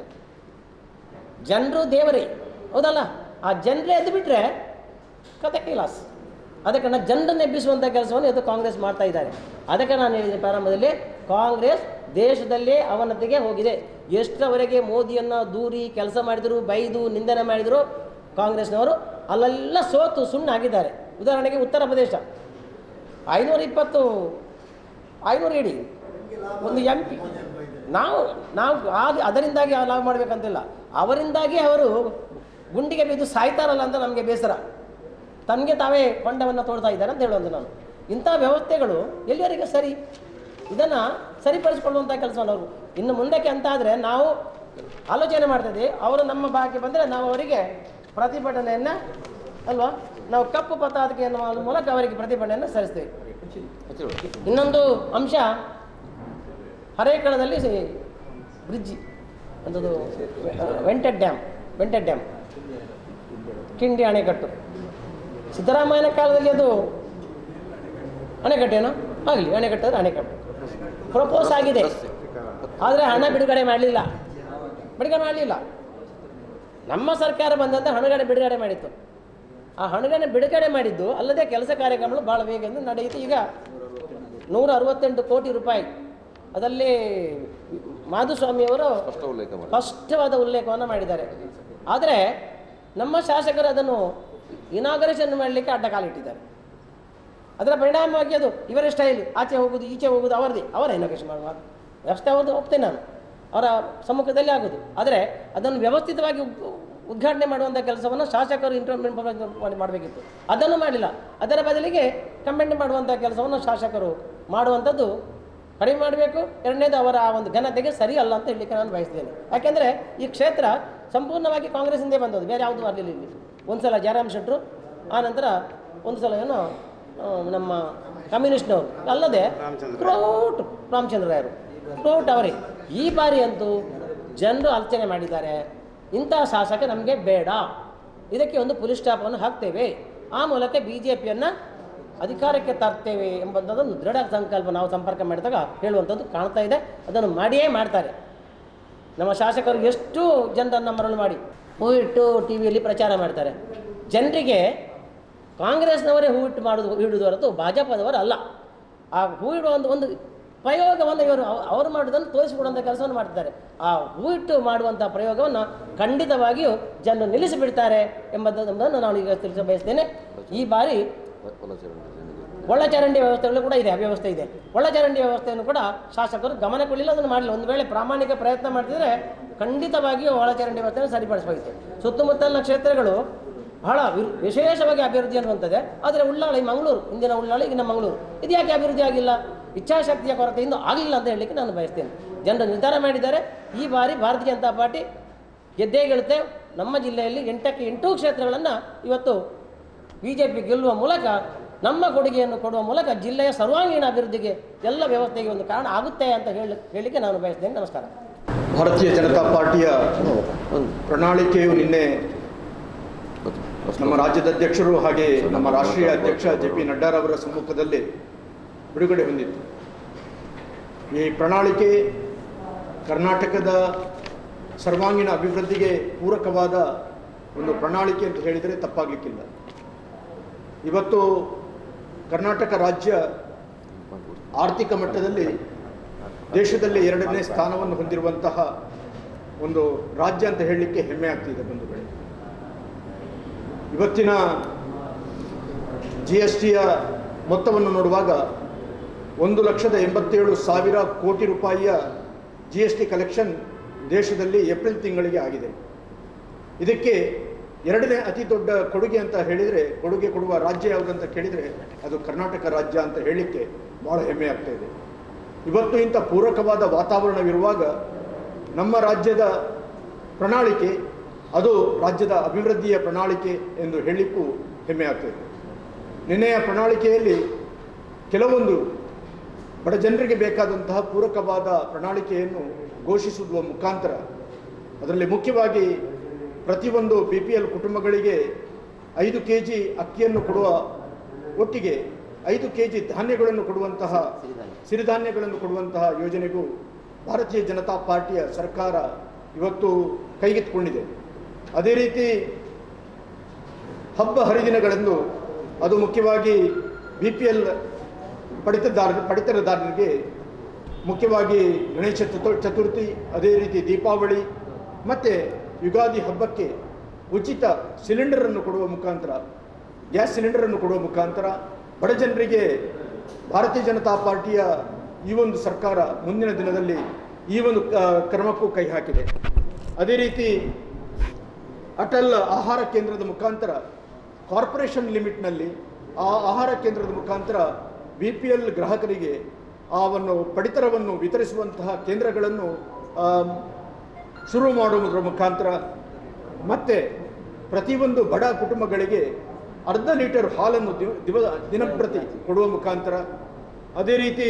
ಜನರು ದೇವರೇ ಹೌದಲ್ಲ ಆ ಜನರೇ ಎದ್ದು ಬಿಟ್ರೆ ಕತೆ ಕೈಲಾಸ ಅದಕ್ಕೆ ನಾನು ಜನರನ್ನು ಎಬ್ಬಿಸುವಂಥ ಕೆಲಸವನ್ನು ಇದು ಕಾಂಗ್ರೆಸ್ ಮಾಡ್ತಾ ಇದ್ದಾರೆ ಅದಕ್ಕೆ ನಾನು ಹೇಳಿದೆ ಪ್ರಾರಂಭದಲ್ಲಿ ಕಾಂಗ್ರೆಸ್ ದೇಶದಲ್ಲೇ ಅವನತಿಗೆ ಹೋಗಿದೆ ಎಷ್ಟರವರೆಗೆ ಮೋದಿಯನ್ನು ದೂರಿ ಕೆಲಸ ಮಾಡಿದರು ಬೈದು ನಿಂದನೆ ಮಾಡಿದರು ಕಾಂಗ್ರೆಸ್ನವರು ಅಲ್ಲೆಲ್ಲ ಸೋತು ಸುಣ್ಣಾಗಿದ್ದಾರೆ ಉದಾಹರಣೆಗೆ ಉತ್ತರ ಪ್ರದೇಶ ಐನೂರ ಇಪ್ಪತ್ತು ಐನೂರು ಇಡಿ ಒಂದು ಎಂ ಪಿ ನಾವು ನಾವು ಆದ ಅದರಿಂದಾಗಿ ಲಾಭ ಮಾಡಬೇಕಂತಿಲ್ಲ ಅವರಿಂದಾಗಿ ಅವರು ಗುಂಡಿಗೆ ಬಿದ್ದು ಸಾಯ್ತಾರಲ್ಲ ಅಂತ ನಮಗೆ ಬೇಸರ ತಮಗೆ ತಾವೇ ಹೊಂಡವನ್ನು ತೋಡ್ತಾ ಇದ್ದಾರೆ ಅಂತ ಹೇಳೋದು ನಾನು ಇಂಥ ವ್ಯವಸ್ಥೆಗಳು ಎಲ್ಲಿವರೆಗೆ ಸರಿ ಇದನ್ನು ಸರಿಪಡಿಸಿಕೊಳ್ಳುವಂಥ ಕೆಲಸವನ್ನು ಅವರು ಇನ್ನು ಮುಂದಕ್ಕೆ ಅಂತ ಆದರೆ ನಾವು ಆಲೋಚನೆ ಮಾಡ್ತಿದ್ದೀವಿ ಅವರು ನಮ್ಮ ಭಾಗಕ್ಕೆ ಬಂದರೆ ನಾವು ಅವರಿಗೆ ಪ್ರತಿಭಟನೆಯನ್ನು ಅಲ್ವಾ ನಾವು ಕಪ್ಪು ಪತಾಕೆ ಎನ್ನುವ ಮೂಲಕ ಅವರಿಗೆ ಪ್ರತಿಭಟನೆಯನ್ನು ಸಲ್ಲಿಸ್ತೇವೆ ಇನ್ನೊಂದು ಅಂಶ ಹರೇಕಳದಲ್ಲಿ ಬ್ರಿಡ್ಜ್ ಅಂತದ್ದು ವೆಂಟೆಡ್ ಡ್ಯಾಮ್ ವೆಂಟೆಡ್ ಡ್ಯಾಮ್ ಕಿಂಡಿ ಅಣೆಕಟ್ಟು ಸಿದ್ದರಾಮಯ್ಯನ ಕಾಲದಲ್ಲಿ ಅದು ಅಣೆಕಟ್ಟೇನೋ ಆಗಲಿ ಅಣೆಕಟ್ಟು ಅಂದ್ರೆ ಅಣೆಕಟ್ಟು ಪ್ರಪೋಸ್ ಆಗಿದೆ ಆದರೆ ಹಣ ಬಿಡುಗಡೆ ಮಾಡಲಿಲ್ಲ ಬಿಡುಗಡೆ ಮಾಡಲಿಲ್ಲ ನಮ್ಮ ಸರ್ಕಾರ ಬಂದಂತೆ ಹಣಗಡೆ ಬಿಡುಗಡೆ ಮಾಡಿತ್ತು ಆ ಹಣಗಡೆ ಬಿಡುಗಡೆ ಮಾಡಿದ್ದು ಅಲ್ಲದೆ ಕೆಲಸ ಕಾರ್ಯಕ್ರಮಗಳು ಭಾಳ ವೇಗದಿಂದ ನಡೆಯಿತು ಈಗ ನೂರ ಅರವತ್ತೆಂಟು ಕೋಟಿ ರೂಪಾಯಿ ಅದರಲ್ಲಿ ಮಾಧುಸ್ವಾಮಿಯವರು ಸ್ಪಷ್ಟವಾದ ಉಲ್ಲೇಖವನ್ನು ಮಾಡಿದ್ದಾರೆ ಆದರೆ ನಮ್ಮ ಶಾಸಕರು ಅದನ್ನು ಇನಾಗರೇಷನ್ ಮಾಡಲಿಕ್ಕೆ ಅಡ್ಡ ಕಾಲಿಟ್ಟಿದ್ದಾರೆ ಅದರ ಪರಿಣಾಮವಾಗಿ ಅದು ಇವರ ಸ್ಟೈಲ್ ಆಚೆ ಹೋಗುದು ಈಚೆ ಹೋಗುದು ಅವರದೇ ಅವರ ಇನಾಗರೇಷನ್ ಮಾಡುವ ವ್ಯವಸ್ಥೆ ಅವ್ರದ್ದು ಒಪ್ತೇನೆ ನಾನು ಅವರ ಸಮ್ಮುಖದಲ್ಲಿ ಆಗೋದು ಆದರೆ ಅದನ್ನು ವ್ಯವಸ್ಥಿತವಾಗಿ ಉದ್- ಉದ್ಘಾಟನೆ ಮಾಡುವಂಥ ಕೆಲಸವನ್ನು ಶಾಸಕರು ಇಂಟರ್ಮೆಂಟ್ ಮಾಡಬೇಕಿತ್ತು ಅದನ್ನು ಮಾಡಲಿಲ್ಲ ಅದರ ಬದಲಿಗೆ ಕಮೆಂಟ್ ಮಾಡುವಂಥ ಕೆಲಸವನ್ನು ಶಾಸಕರು ಮಾಡುವಂಥದ್ದು ಕಡಿಮೆ ಮಾಡಬೇಕು ಎರಡನೇದು ಅವರ ಆ ಒಂದು ಘನತೆಗೆ ಸರಿ ಅಲ್ಲ ಅಂತ ಹೇಳಲಿಕ್ಕೆ ನಾನು ಬಯಸ್ತೇನೆ ಯಾಕೆಂದರೆ ಈ ಕ್ಷೇತ್ರ ಸಂಪೂರ್ಣವಾಗಿ ಕಾಂಗ್ರೆಸ್ಸಿಂದೇ ಬಂದದ್ದು ಬೇರೆ ಯಾವುದೂ ಬರಲಿಲ್ಲ ಇಲ್ಲಿ ಒಂದು ಸಲ ಜಯರಾಮ್ ಶೆಟ್ಟರು ಆನಂತರ ಒಂದು ಸಲ ಏನೋ ಆ, ನಮ್ಮ ಕಮ್ಯುನಿಸ್ಟ್ನವರು ಅಲ್ಲದೆ ಪ್ರೌಟ್ ರಾಮಚಂದ್ರ ರಾಯರು ಪ್ರೌಟ್ ಅವರೇ ಈ ಬಾರಿ ಅಂತೂ ಜನರು ಅರ್ಚನೆ ಮಾಡಿದ್ದಾರೆ ಇಂತಹ ಶಾಸಕ ನಮಗೆ ಬೇಡ ಇದಕ್ಕೆ ಒಂದು ಪುಲಿಸ್ ಸ್ಟಾಪನ್ನು ಹಾಕ್ತೇವೆ ಆ ಮೂಲಕ ಬಿ ಜೆ ಪಿಯನ್ನು ಅಧಿಕಾರಕ್ಕೆ ತರ್ತೇವೆ ಎಂಬಂಥದ್ದೊಂದು ದೃಢ ಸಂಕಲ್ಪ ನಾವು ಸಂಪರ್ಕ ಮಾಡಿದಾಗ ಹೇಳುವಂಥದ್ದು ಕಾಣ್ತಾ ಇದೆ ಅದನ್ನು ಮಾಡಿಯೇ ಮಾಡ್ತಾರೆ ನಮ್ಮ ಶಾಸಕರು ಎಷ್ಟು ಜನರನ್ನು ಮರಳು ಮಾಡಿ ಹೂವಿಟ್ಟು ಟಿ ವಿಯಲ್ಲಿ ಪ್ರಚಾರ ಮಾಡ್ತಾರೆ ಜನರಿಗೆ ಕಾಂಗ್ರೆಸ್ನವರೇ ಹೂವಿಟ್ಟು ಮಾಡೋದು ಹೂವಿಡುವುದು ಹೊರತು ಭಾಜಪದವರು ಅಲ್ಲ ಆ ಹೂವಿಡುವ ಒಂದು ಒಂದು ಪ್ರಯೋಗವನ್ನು ಇವರು ಅವ- ಅವರು ಮಾಡೋದನ್ನು ತೋರಿಸಿಕೊಡುವಂಥ ಕೆಲಸವನ್ನು ಮಾಡ್ತಾರೆ ಆ ಹೂವಿಟ್ಟು ಮಾಡುವಂಥ ಪ್ರಯೋಗವನ್ನು ಖಂಡಿತವಾಗಿಯೂ ಜನರು ನಿಲ್ಲಿಸಿಬಿಡ್ತಾರೆ ಎಂಬುದನ್ನು ನಾನು ಈಗ ತಿಳಿಸ ಬಯಸ್ತೇನೆ ಈ ಬಾರಿ ಒಳಚರಂಡಿ ವ್ಯವಸ್ಥೆಗಳು ಕೂಡ ಇದೆ ಅವ್ಯವಸ್ಥೆ ಇದೆ ಒಳಚರಂಡಿ ವ್ಯವಸ್ಥೆಯನ್ನು ಕೂಡ ಶಾಸಕರು ಗಮನ ಕೊಡಲಿಲ್ಲ ಅದನ್ನು ಮಾಡಲಿಲ್ಲ ಒಂದು ವೇಳೆ ಪ್ರಾಮಾಣಿಕ ಪ್ರಯತ್ನ ಮಾಡ್ತಿದ್ರೆ ಖಂಡಿತವಾಗಿಯೂ ಒಳಚರಂಡಿ ವ್ಯವಸ್ಥೆಯನ್ನು ಸರಿಪಡಿಸಬೇಕು ಸುತ್ತಮುತ್ತಲಿನ ಕ್ಷೇತ್ರಗಳು ಬಹಳ ವಿ- ವಿಶೇಷವಾಗಿ ಅಭಿವೃದ್ಧಿ ಅನ್ನುವಂಥದ್ದೇ ಆದರೆ ಉಳ್ಳಾಳಿ ಮಂಗಳೂರು ಇಂದಿನ ಉಳ್ಳಾಳಿ ಈಗಿನ ಮಂಗಳೂರು ಇದು ಯಾಕೆ ಅಭಿವೃದ್ಧಿ ಆಗಿಲ್ಲ ಇಚ್ಛಾಶಕ್ತಿಯ ಕೊರತೆಯಿಂದ ಆಗಲಿಲ್ಲ ಅಂತ ಹೇಳಲಿಕ್ಕೆ ನಾನು ಬಯಸ್ತೇನೆ ಜನರು ನಿರ್ಧಾರ ಮಾಡಿದ್ದಾರೆ ಈ ಬಾರಿ ಭಾರತೀಯ ಜನತಾ ಪಾರ್ಟಿ ಗೆದ್ದೇ ಗೆಳುತ್ತೆ ನಮ್ಮ ಜಿಲ್ಲೆಯಲ್ಲಿ ಎಂಟಕ್ಕೆ ಎಂಟು ಕ್ಷೇತ್ರಗಳನ್ನು ಇವತ್ತು ಬಿ ಜೆ ಪಿ ಗೆಲ್ಲುವ ಮೂಲಕ ನಮ್ಮ ಕೊಡುಗೆಯನ್ನು ಕೊಡುವ ಮೂಲಕ ಜಿಲ್ಲೆಯ ಸರ್ವಾಂಗೀಣ ಅಭಿವೃದ್ಧಿಗೆ ಎಲ್ಲ ವ್ಯವಸ್ಥೆಗೆ ಒಂದು ಕಾರಣ ಆಗುತ್ತೆ ಅಂತ ಹೇಳಿ ಹೇಳಲಿಕ್ಕೆ ನಾನು ಬಯಸ್ತೇನೆ ನಮಸ್ಕಾರ ಭಾರತೀಯ ಜನತಾ ಪಾರ್ಟಿಯ ಪ್ರಣಾಳಿಕೆಯು ನಿನ್ನೆ ನಮ್ಮ ರಾಜ್ಯದ ಅಧ್ಯಕ್ಷರು ಹಾಗೆ ನಮ್ಮ ರಾಷ್ಟ್ರೀಯ ಅಧ್ಯಕ್ಷ ಜೆ ಪಿ ನಡ್ಡಾರವರ ಸಮ್ಮುಖದಲ್ಲಿ ಬಿಡುಗಡೆ ಹೊಂದಿತ್ತು ಈ ಪ್ರಣಾಳಿಕೆ ಕರ್ನಾಟಕದ ಸರ್ವಾಂಗೀಣ ಅಭಿವೃದ್ಧಿಗೆ ಪೂರಕವಾದ ಒಂದು ಪ್ರಣಾಳಿಕೆ ಅಂತ ಹೇಳಿದರೆ ತಪ್ಪಾಗಲಿಕ್ಕಿಲ್ಲ ಇವತ್ತು ಕರ್ನಾಟಕ ರಾಜ್ಯ ಆರ್ಥಿಕ ಮಟ್ಟದಲ್ಲಿ ದೇಶದಲ್ಲಿ ಎರಡನೇ ಸ್ಥಾನವನ್ನು ಹೊಂದಿರುವಂತಹ ಒಂದು ರಾಜ್ಯ ಅಂತ ಹೇಳಲಿಕ್ಕೆ ಹೆಮ್ಮೆ ಆಗ್ತಿದೆ ಬಂಧುಗಳೇ ಇವತ್ತಿನ ಜಿ ಎಸ್ ಟಿಯ ಮೊತ್ತವನ್ನು ನೋಡುವಾಗ ಒಂದು ಲಕ್ಷದ ಎಂಬತ್ತೇಳು ಸಾವಿರ ಕೋಟಿ ರೂಪಾಯಿಯ ಜಿ ಎಸ್ ಟಿ ಕಲೆಕ್ಷನ್ ದೇಶದಲ್ಲಿ ಏಪ್ರಿಲ್ ತಿಂಗಳಿಗೆ ಆಗಿದೆ ಇದಕ್ಕೆ ಎರಡನೇ ಅತಿ ದೊಡ್ಡ ಕೊಡುಗೆ ಅಂತ ಹೇಳಿದರೆ ಕೊಡುಗೆ ಕೊಡುವ ರಾಜ್ಯ ಯಾವುದಂತ ಕೇಳಿದರೆ ಅದು ಕರ್ನಾಟಕ ರಾಜ್ಯ ಅಂತ ಹೇಳಲಿಕ್ಕೆ ಭಾಳ ಹೆಮ್ಮೆ ಆಗ್ತಾ ಇದೆ ಇವತ್ತು ಇಂಥ ಪೂರಕವಾದ ವಾತಾವರಣವಿರುವಾಗ ನಮ್ಮ ರಾಜ್ಯದ ಪ್ರಣಾಳಿಕೆ ಅದು ರಾಜ್ಯದ ಅಭಿವೃದ್ಧಿಯ ಪ್ರಣಾಳಿಕೆ ಎಂದು ಹೇಳಲಿಕ್ಕೂ ಹೆಮ್ಮೆ ಆಗ್ತದೆ ನಿನ್ನೆಯ ಪ್ರಣಾಳಿಕೆಯಲ್ಲಿ ಕೆಲವೊಂದು ಬಡ ಜನರಿಗೆ ಬೇಕಾದಂತಹ ಪೂರಕವಾದ ಪ್ರಣಾಳಿಕೆಯನ್ನು ಘೋಷಿಸುವ ಮುಖಾಂತರ ಅದರಲ್ಲಿ ಮುಖ್ಯವಾಗಿ ಪ್ರತಿಯೊಂದು ಬಿ ಪಿ ಎಲ್ ಕುಟುಂಬಗಳಿಗೆ ಐದು ಕೆ ಜಿ ಅಕ್ಕಿಯನ್ನು ಕೊಡುವ ಒಟ್ಟಿಗೆ ಐದು ಕೆ ಜಿ ಧಾನ್ಯಗಳನ್ನು ಕೊಡುವಂತಹ ಸಿರಿಧಾನ್ಯಗಳನ್ನು ಕೊಡುವಂತಹ ಯೋಜನೆಗೂ ಭಾರತೀಯ ಜನತಾ ಪಾರ್ಟಿಯ ಸರ್ಕಾರ ಇವತ್ತು ಕೈಗೆತ್ತಿಕೊಂಡಿದೆ ಅದೇ ರೀತಿ ಹಬ್ಬ ಹರಿದಿನಗಳಂದು ಅದು ಮುಖ್ಯವಾಗಿ ಬಿ ಪಿ ಎಲ್ ಪಡಿತದಾರ ಪಡಿತರದಾರರಿಗೆ ಮುಖ್ಯವಾಗಿ ಗಣೇಶ ಚತು ಚತುರ್ಥಿ ಅದೇ ರೀತಿ ದೀಪಾವಳಿ ಮತ್ತು ಯುಗಾದಿ ಹಬ್ಬಕ್ಕೆ ಉಚಿತ ಸಿಲಿಂಡರನ್ನು ಕೊಡುವ ಮುಖಾಂತರ ಗ್ಯಾಸ್ ಸಿಲಿಂಡರನ್ನು ಕೊಡುವ ಮುಖಾಂತರ ಬಡ ಜನರಿಗೆ ಭಾರತೀಯ ಜನತಾ ಪಾರ್ಟಿಯ ಈ ಒಂದು ಸರ್ಕಾರ ಮುಂದಿನ ದಿನದಲ್ಲಿ ಈ ಒಂದು ಕ- ಕ್ರಮಕ್ಕೂ ಕೈ ಹಾಕಿದೆ ಅದೇ ರೀತಿ ಅಟಲ್ ಆಹಾರ ಕೇಂದ್ರದ ಮುಖಾಂತರ ಕಾರ್ಪೊರೇಷನ್ ಲಿಮಿಟ್ನಲ್ಲಿ ಆ ಆಹಾರ ಕೇಂದ್ರದ ಮುಖಾಂತರ ಬಿ ಪಿ ಎಲ್ ಗ್ರಾಹಕರಿಗೆ ಆ ಒಂದು ಪಡಿತರವನ್ನು ವಿತರಿಸುವಂತಹ ಕೇಂದ್ರಗಳನ್ನು ಆಮ್, ಶುರು ಮಾಡುವುದರ ಮುಖಾಂತರ ಮತ್ತು ಪ್ರತಿಯೊಂದು ಬಡ ಕುಟುಂಬಗಳಿಗೆ ಅರ್ಧ ಲೀಟರ್ ಹಾಲನ್ನು ದಿವ ದಿವ ದಿನಂಪ್ರತಿ ಕೊಡುವ ಮುಖಾಂತರ ಅದೇ ರೀತಿ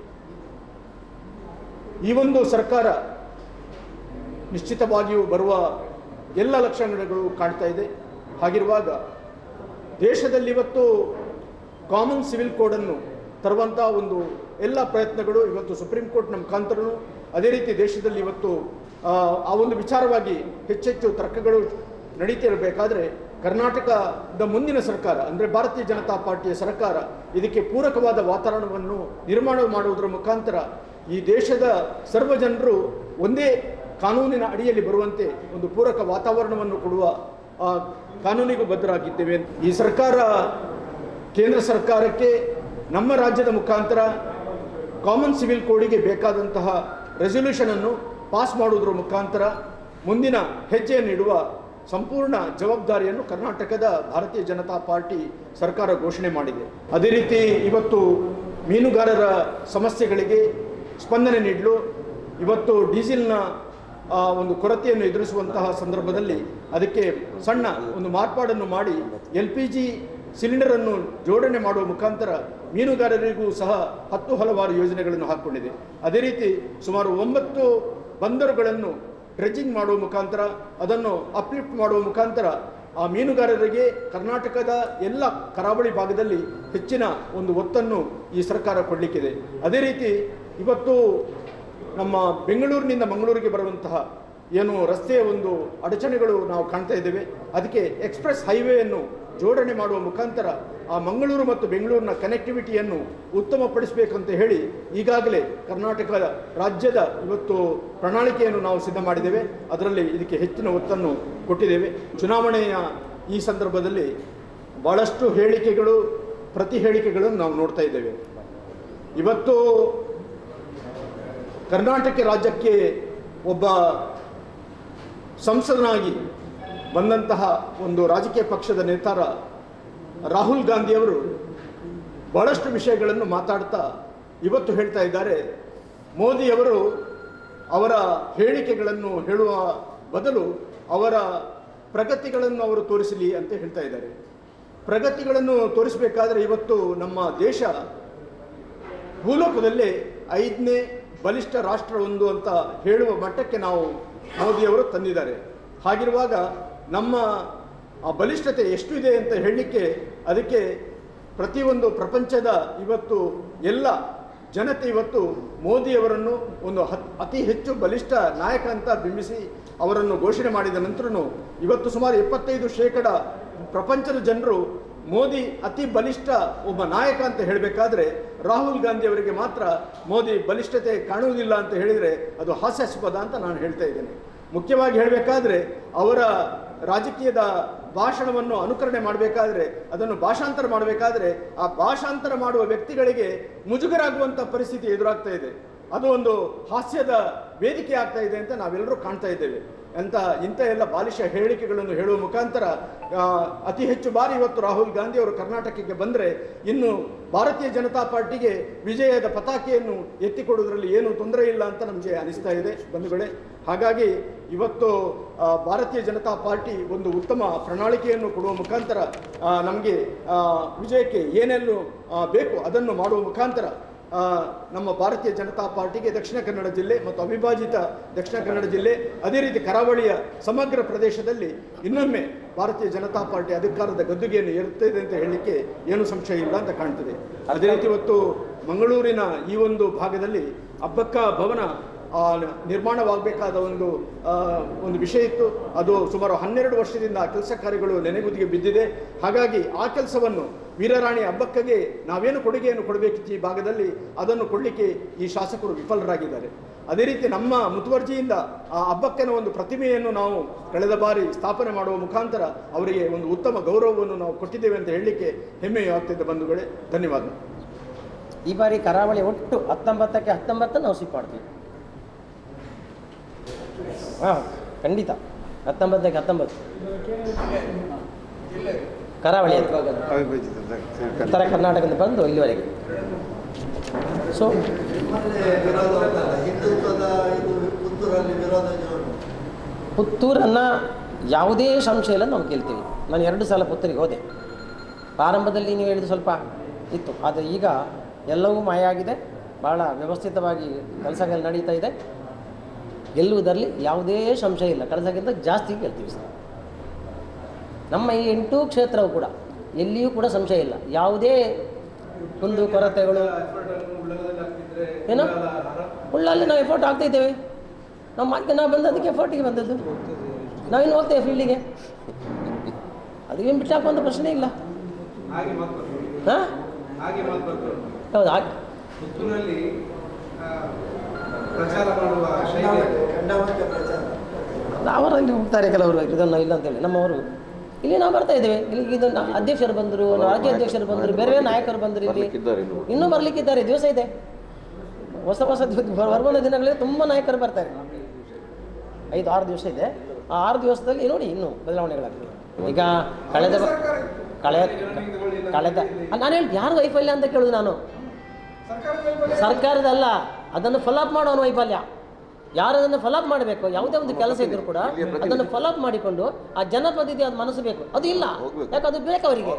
ಈ ಒಂದು ಸರ್ಕಾರ ನಿಶ್ಚಿತವಾಗಿಯೂ ಬರುವ ಎಲ್ಲ ಲಕ್ಷಣಗಳು ಕಾಣ್ತಾ ಇದೆ ಹಾಗಿರುವಾಗ ದೇಶದಲ್ಲಿ ಇವತ್ತು ಕಾಮನ್ ಸಿವಿಲ್ ಕೋಡನ್ನು ತರುವಂಥ ಒಂದು ಎಲ್ಲ ಪ್ರಯತ್ನಗಳು ಇವತ್ತು ಸುಪ್ರೀಂ ಕೋರ್ಟ್ನ ಮುಖಾಂತರನು ಅದೇ ರೀತಿ ದೇಶದಲ್ಲಿ ಇವತ್ತು ಆ, ಆ ಒಂದು ವಿಚಾರವಾಗಿ ಹೆಚ್ಚೆಚ್ಚು ತರ್ಕಗಳು ನಡೀತಿರಬೇಕಾದ್ರೆ ಕರ್ನಾಟಕದ ಮುಂದಿನ ಸರ್ಕಾರ ಅಂದರೆ ಭಾರತೀಯ ಜನತಾ ಪಾರ್ಟಿಯ ಸರ್ಕಾರ ಇದಕ್ಕೆ ಪೂರಕವಾದ ವಾತಾವರಣವನ್ನು ನಿರ್ಮಾಣ ಮಾಡುವುದರ ಮುಖಾಂತರ ಈ ದೇಶದ ಸರ್ವ ಜನರು ಒಂದೇ ಕಾನೂನಿನ ಅಡಿಯಲ್ಲಿ ಬರುವಂತೆ ಒಂದು ಪೂರಕ ವಾತಾವರಣವನ್ನು ಕೊಡುವ ಆ, ಕಾನೂನಿಗೂ ಬದ್ಧರಾಗಿದ್ದೇವೆ ಈ ಸರ್ಕಾರ ಕೇಂದ್ರ ಸರ್ಕಾರಕ್ಕೆ ನಮ್ಮ ರಾಜ್ಯದ ಮುಖಾಂತರ ಕಾಮನ್ ಸಿವಿಲ್ ಕೋಡಿಗೆ ಬೇಕಾದಂತಹ ರೆಸೊಲ್ಯೂಷನ್ ಅನ್ನು ಪಾಸ್ ಮಾಡುವುದರ ಮುಖಾಂತರ ಮುಂದಿನ ಹೆಜ್ಜೆಯನ್ನಿಡುವ ಸಂಪೂರ್ಣ ಜವಾಬ್ದಾರಿಯನ್ನು ಕರ್ನಾಟಕದ ಭಾರತೀಯ ಜನತಾ ಪಾರ್ಟಿ ಸರ್ಕಾರ ಘೋಷಣೆ ಮಾಡಿದೆ ಅದೇ ರೀತಿ ಇವತ್ತು ಮೀನುಗಾರರ ಸಮಸ್ಯೆಗಳಿಗೆ ಸ್ಪಂದನೆ ನೀಡಲು ಇವತ್ತು ಡೀಸೆಲ್ನ ಆ, ಒಂದು ಕೊರತೆಯನ್ನು ಎದುರಿಸುವಂತಹ ಸಂದರ್ಭದಲ್ಲಿ ಅದಕ್ಕೆ ಸಣ್ಣ ಒಂದು ಮಾರ್ಪಾಡನ್ನು ಮಾಡಿ ಎಲ್ ಪಿ ಜಿ ಸಿಲಿಂಡರನ್ನು ಜೋಡಣೆ ಮಾಡುವ ಮುಖಾಂತರ ಮೀನುಗಾರರಿಗೂ ಸಹ ಹತ್ತು ಹಲವಾರು ಯೋಜನೆಗಳನ್ನು ಹಾಕ್ಕೊಂಡಿದೆ ಅದೇ ರೀತಿ ಸುಮಾರು ಒಂಬತ್ತು ಬಂದರುಗಳನ್ನು ಡ್ರೆಜ್ಜಿಂಗ್ ಮಾಡುವ ಮುಖಾಂತರ ಅದನ್ನು ಅಪ್ಲಿಫ್ಟ್ ಮಾಡುವ ಮುಖಾಂತರ ಆ ಮೀನುಗಾರರಿಗೆ ಕರ್ನಾಟಕದ ಎಲ್ಲ ಕರಾವಳಿ ಭಾಗದಲ್ಲಿ ಹೆಚ್ಚಿನ ಒಂದು ಒತ್ತನ್ನು ಈ ಸರ್ಕಾರ ಕೊಡಲಿಕ್ಕಿದೆ ಅದೇ ರೀತಿ ಇವತ್ತು ನಮ್ಮ ಬೆಂಗಳೂರಿನಿಂದ ಮಂಗಳೂರಿಗೆ ಬರುವಂತಹ ಏನು ರಸ್ತೆಯ ಒಂದು ಅಡಚಣೆಗಳು ನಾವು ಕಾಣ್ತಾ ಇದ್ದೇವೆ ಅದಕ್ಕೆ ಎಕ್ಸ್ಪ್ರೆಸ್ ಹೈವೇಯನ್ನು ಜೋಡಣೆ ಮಾಡುವ ಮುಖಾಂತರ ಆ ಮಂಗಳೂರು ಮತ್ತು ಬೆಂಗಳೂರಿನ ಕನೆಕ್ಟಿವಿಟಿಯನ್ನು ಉತ್ತಮಪಡಿಸಬೇಕಂತ ಹೇಳಿ ಈಗಾಗಲೇ ಕರ್ನಾಟಕ ರಾಜ್ಯದ ಇವತ್ತು ಪ್ರಣಾಳಿಕೆಯನ್ನು ನಾವು ಸಿದ್ಧ ಮಾಡಿದ್ದೇವೆ ಅದರಲ್ಲಿ ಇದಕ್ಕೆ ಹೆಚ್ಚಿನ ಒತ್ತನ್ನು ಕೊಟ್ಟಿದ್ದೇವೆ ಚುನಾವಣೆಯ ಈ ಸಂದರ್ಭದಲ್ಲಿ ಭಾಳಷ್ಟು ಹೇಳಿಕೆಗಳು ಪ್ರತಿ ಹೇಳಿಕೆಗಳನ್ನು ನಾವು ನೋಡ್ತಾ ಇದ್ದೇವೆ ಇವತ್ತು ಕರ್ನಾಟಕ ರಾಜ್ಯಕ್ಕೆ ಒಬ್ಬ ಸಂಸದನಾಗಿ ಬಂದಂತಹ ಒಂದು ರಾಜಕೀಯ ಪಕ್ಷದ ನೇತಾರ ರಾಹುಲ್ ಗಾಂಧಿಯವರು ಬಹಳಷ್ಟು ವಿಷಯಗಳನ್ನು ಮಾತಾಡ್ತಾ ಇವತ್ತು ಹೇಳ್ತಾ ಇದ್ದಾರೆ ಮೋದಿಯವರು ಅವರ ಹೇಳಿಕೆಗಳನ್ನು ಹೇಳುವ ಬದಲು ಅವರ ಪ್ರಗತಿಗಳನ್ನು ಅವರು ತೋರಿಸಲಿ ಅಂತ ಹೇಳ್ತಾ ಇದ್ದಾರೆ ಪ್ರಗತಿಗಳನ್ನು ತೋರಿಸಬೇಕಾದ್ರೆ ಇವತ್ತು ನಮ್ಮ ದೇಶ ಭೂಲೋಕದಲ್ಲೇ ಐದನೇ ಬಲಿಷ್ಠ ರಾಷ್ಟ್ರವೊಂದು ಅಂತ ಹೇಳುವ ಮಟ್ಟಕ್ಕೆ ನಾವು ಮೋದಿಯವರು ತಂದಿದ್ದಾರೆ ಹಾಗಿರುವಾಗ ನಮ್ಮ ಆ ಬಲಿಷ್ಠತೆ ಎಷ್ಟು ಇದೆ ಅಂತ ಹೇಳಲಿಕ್ಕೆ ಅದಕ್ಕೆ ಪ್ರತಿಯೊಂದು ಪ್ರಪಂಚದ ಇವತ್ತು ಎಲ್ಲ ಜನತೆ ಇವತ್ತು ಮೋದಿಯವರನ್ನು ಒಂದು ಹತ್ ಅತಿ ಹೆಚ್ಚು ಬಲಿಷ್ಠ ನಾಯಕ ಅಂತ ಬಿಂಬಿಸಿ ಅವರನ್ನು ಘೋಷಣೆ ಮಾಡಿದ ನಂತರನೂ ಇವತ್ತು ಸುಮಾರು ಎಪ್ಪತ್ತೈದು ಶೇಕಡ ಪ್ರಪಂಚದ ಜನರು ಮೋದಿ ಅತಿ ಬಲಿಷ್ಠ ಒಬ್ಬ ನಾಯಕ ಅಂತ ಹೇಳಬೇಕಾದ್ರೆ ರಾಹುಲ್ ಗಾಂಧಿ ಅವರಿಗೆ ಮಾತ್ರ ಮೋದಿ ಬಲಿಷ್ಠತೆ ಕಾಣುವುದಿಲ್ಲ ಅಂತ ಹೇಳಿದರೆ ಅದು ಹಾಸ್ಯಾಸ್ಪದ ಅಂತ ನಾನು ಹೇಳ್ತಾ ಇದ್ದೇನೆ ಮುಖ್ಯವಾಗಿ ಹೇಳಬೇಕಾದ್ರೆ ಅವರ ರಾಜಕೀಯದ ಭಾಷಣವನ್ನು ಅನುಕರಣೆ ಮಾಡಬೇಕಾದ್ರೆ ಅದನ್ನು ಭಾಷಾಂತರ ಮಾಡಬೇಕಾದ್ರೆ ಆ ಭಾಷಾಂತರ ಮಾಡುವ ವ್ಯಕ್ತಿಗಳಿಗೆ ಮುಜುಗರ ಆಗುವಂಥ ಪರಿಸ್ಥಿತಿ ಎದುರಾಗ್ತಾ ಇದೆ ಅದು ಒಂದು ಹಾಸ್ಯದ ವೇದಿಕೆ ಆಗ್ತಾ ಇದೆ ಅಂತ ನಾವೆಲ್ಲರೂ ಕಾಣ್ತಾ ಇದ್ದೇವೆ ಅಂತ ಇಂಥ ಎಲ್ಲ ಬಾಲಿಶ ಹೇಳಿಕೆಗಳನ್ನು ಹೇಳುವ ಮುಖಾಂತರ ಆ, ಅತಿ ಹೆಚ್ಚು ಬಾರಿ ಇವತ್ತು ರಾಹುಲ್ ಗಾಂಧಿ ಅವರು ಕರ್ನಾಟಕಕ್ಕೆ ಬಂದರೆ ಇನ್ನು ಭಾರತೀಯ ಜನತಾ ಪಾರ್ಟಿಗೆ ವಿಜಯದ ಪತಾಕೆಯನ್ನು ಎತ್ತಿಕೊಡುವುದರಲ್ಲಿ ಏನು ತೊಂದರೆ ಇಲ್ಲ ಅಂತ ನಮಗೆ ಅನಿಸ್ತಾ ಇದೆ ಬಂಧುಗಳೇ ಹಾಗಾಗಿ ಇವತ್ತು ಆ, ಭಾರತೀಯ ಜನತಾ ಪಾರ್ಟಿ ಒಂದು ಉತ್ತಮ ಪ್ರಣಾಳಿಕೆಯನ್ನು ಕೊಡುವ ಮುಖಾಂತರ ನಮಗೆ ವಿಜಯಕ್ಕೆ ಏನೆಲ್ಲೂ ಆ, ಬೇಕು ಅದನ್ನು ಮಾಡುವ ಮುಖಾಂತರ ಆ, ನಮ್ಮ ಭಾರತೀಯ ಜನತಾ ಪಾರ್ಟಿಗೆ ದಕ್ಷಿಣ ಕನ್ನಡ ಜಿಲ್ಲೆ ಮತ್ತು ಅವಿಭಾಜಿತ ದಕ್ಷಿಣ ಕನ್ನಡ ಜಿಲ್ಲೆ ಅದೇ ರೀತಿ ಕರಾವಳಿಯ ಸಮಗ್ರ ಪ್ರದೇಶದಲ್ಲಿ ಇನ್ನೊಮ್ಮೆ ಭಾರತೀಯ ಜನತಾ ಪಾರ್ಟಿ ಅಧಿಕಾರದ ಗದ್ದುಗೆಯನ್ನು ಏರುತ್ತದೆ ಅಂತ ಹೇಳಲಿಕ್ಕೆ ಏನು ಸಂಶಯ ಇಲ್ಲ ಅಂತ ಕಾಣ್ತದೆ ಅದೇ ರೀತಿ ಇವತ್ತು ಮಂಗಳೂರಿನ ಈ ಒಂದು ಭಾಗದಲ್ಲಿ ಅಬ್ಬಕ್ಕ ಭವನ ಆ, ನಿರ್ಮಾಣವಾಗಬೇಕಾದ ಒಂದು ಆ, ಒಂದು ವಿಷಯ ಇತ್ತು ಅದು ಸುಮಾರು ಹನ್ನೆರಡು ವರ್ಷದಿಂದ ಆ ಕೆಲಸ ಕಾರ್ಯಗಳು ನೆನೆಗುದಿಗೆ ಬಿದ್ದಿದೆ ಹಾಗಾಗಿ ಆ ಕೆಲಸವನ್ನು ವೀರರಾಣಿ ಹಬ್ಬಕ್ಕಗೆ ನಾವೇನು ಕೊಡುಗೆಯನ್ನು ಕೊಡಬೇಕಿತ್ತು ಈ ಭಾಗದಲ್ಲಿ ಅದನ್ನು ಕೊಡಲಿಕ್ಕೆ ಈ ಶಾಸಕರು ವಿಫಲರಾಗಿದ್ದಾರೆ ಅದೇ ರೀತಿ ನಮ್ಮ ಮುತುವರ್ಜಿಯಿಂದ ಆ ಹಬ್ಬಕ್ಕನ ಒಂದು ಪ್ರತಿಮೆಯನ್ನು ನಾವು ಕಳೆದ ಬಾರಿ ಸ್ಥಾಪನೆ ಮಾಡುವ ಮುಖಾಂತರ ಅವರಿಗೆ ಒಂದು ಉತ್ತಮ ಗೌರವವನ್ನು ನಾವು ಕೊಟ್ಟಿದ್ದೇವೆ ಅಂತ ಹೇಳಲಿಕ್ಕೆ ಹೆಮ್ಮೆಯೂ ಆಗ್ತಿದ್ದ ಬಂಧುಗಳೇ ಧನ್ಯವಾದ ಈ ಬಾರಿ ಕರಾವಳಿ ಒಟ್ಟು ಹತ್ತೊಂಬತ್ತಕ್ಕೆ ಹತ್ತೊಂಬತ್ತು ನಾವು ಸಿಪ್ ಮಾಡ್ತೀವಿ ಹಾಂ ಖಂಡಿತ ಹತ್ತೊಂಬತ್ತಕ್ಕೆ ಹತ್ತೊಂಬತ್ತು ಕರಾವಳಿ ಅಂತ. ಉತ್ತರ ಕರ್ನಾಟಕದಿಂದ ಬಂದು ಇಲ್ಲಿವರೆಗೆ ಸೊ ನಿಮ್ಮಲ್ಲಿ ವಿರೋಧ ಉಂಟಲ್ಲ ಹಿಂದುತ್ವದ ಇದು ಪುತ್ತೂರಲ್ಲಿ ವಿರೋಧ ಜೋರು ಪುತ್ತೂರನ್ನು ಯಾವುದೇ ಸಂಶಯ ಇಲ್ಲ ನಾವು ಕೇಳ್ತೀವಿ ನಾನು ಎರಡು ಸಲ ಪುತ್ತೂರಿಗೆ ಹೋದೆ ಪ್ರಾರಂಭದಲ್ಲಿ ನೀವು ಹೇಳಿದ ಸ್ವಲ್ಪ ಇತ್ತು ಆದರೆ ಈಗ ಎಲ್ಲವೂ ಮಾಯ ಆಗಿದೆ ಭಾಳ ವ್ಯವಸ್ಥಿತವಾಗಿ ಕೆಲಸಗಳು ನಡೀತಾ ಇದೆ ಗೆಲ್ಲುವುದರಲ್ಲಿ ಯಾವುದೇ ಸಂಶಯ ಇಲ್ಲ ಕಳೆದಕ್ಕಿಂತ ಜಾಸ್ತಿ ಗೆಲ್ತೀವಿ ಸರ್ ನಮ್ಮ ಈ ಎಂಟು ಕ್ಷೇತ್ರವು ಕೂಡ ಎಲ್ಲಿಯೂ ಕೂಡ ಸಂಶಯ ಇಲ್ಲ ಯಾವುದೇ ಒಂದು ಕೊರತೆಗಳು ಏನು ಉಳ್ಳಲ್ಲಿ ನಾವು ಎಫರ್ಟ್ ಆಗ್ತಾ ಇದ್ದೇವೆ ನಾವು ಮತ್ತೆ ನಾವು ಬಂದದಕ್ಕೆ ಎಫರ್ಟಿಗೆ ಬಂದದ್ದು ನಾವಿನ್ನು ಹೋಗ್ತೇವೆ ಫೀಲ್ಡಿಗೆ ಅದೇನು ಬಿಟ್ಟಾಕುವಂಥ ಪ್ರಶ್ನೆ ಇಲ್ಲ ಹಾಗೆ ಮಾತು ಹಾಂ ಹಾಗೆ ಮಾತು ಹೌದು ಹಾಗೆ ಪುತ್ತೂರಲ್ಲಿ ಆ, ಪ್ರಚಾರ ಮಾಡುವ ಶೈಲಿ ಅದು. ಖಂಡಾಮಂಡ ಪ್ರಚಾರ ಅವರಲ್ಲಿ ಹೋಗ್ತಾರೆ ಕೆಲವರು ಇದನ್ನು ಇಲ್ಲ ಅಂತೇಳಿ ನಮ್ಮವರು ಇಲ್ಲಿ ನಾವು ಬರ್ತಾ ಇದ್ದೇವೆ ಇಲ್ಲಿ ಇದು ನ- ಅಧ್ಯಕ್ಷರು ಬಂದರು ರಾಜ್ಯ ಅಧ್ಯಕ್ಷರು ಬಂದರು ಬೇರೆ ಬೇರೆ ನಾಯಕರು ಬಂದರು ಇಲ್ಲಿ ಇನ್ನೂ ಬರಲಿಕ್ಕಿದ್ದಾರೆ ದಿವಸ ಇದೆ ಹೊಸ ಹೊಸ ದಿವ- ಬರುವ ದಿನಗಳಲ್ಲಿ ತುಂಬ ನಾಯಕರು ಬರ್ತಾರೆ ಐದು ಆರು ದಿವಸ ಇದೆ ಆ ಆರು ದಿವಸದಲ್ಲಿ ನೋಡಿ ಇನ್ನೂ ಬದಲಾವಣೆಗಳಾಗ್ತವೆ ಈಗ ಕಳೆದ ಬ- ಕಳೆದ ಕಳೆದ ನಾನು ಹೇಳಿ ಯಾರು ವೈಫಲ್ಯ ಅಂತ ಕೇಳುದು ನಾನು ಸರ್ಕಾರದ ವೈಫಲ್ಯ ಸರ್ಕಾರದಲ್ಲ ಅದನ್ನು ಫಾಲೋಅಪ್ ಮಾಡೋನು ವೈಫಲ್ಯ ಯಾರು ಅದನ್ನು ಫಾಲೋಅಪ್ ಮಾಡಬೇಕು ಯಾವುದೇ ಒಂದು ಕೆಲಸ ಇದ್ರೂ ಕೂಡ ಅದನ್ನು ಫಾಲೋಅಪ್ ಮಾಡಿಕೊಂಡು ಆ ಜನಪ್ರತಿನಿಧಿ ಅದು ಮನಸ್ಸು ಬೇಕು ಅದು ಇಲ್ಲ ಯಾಕೆ ಅದು ಬೇಕು ಅವರಿಗೆ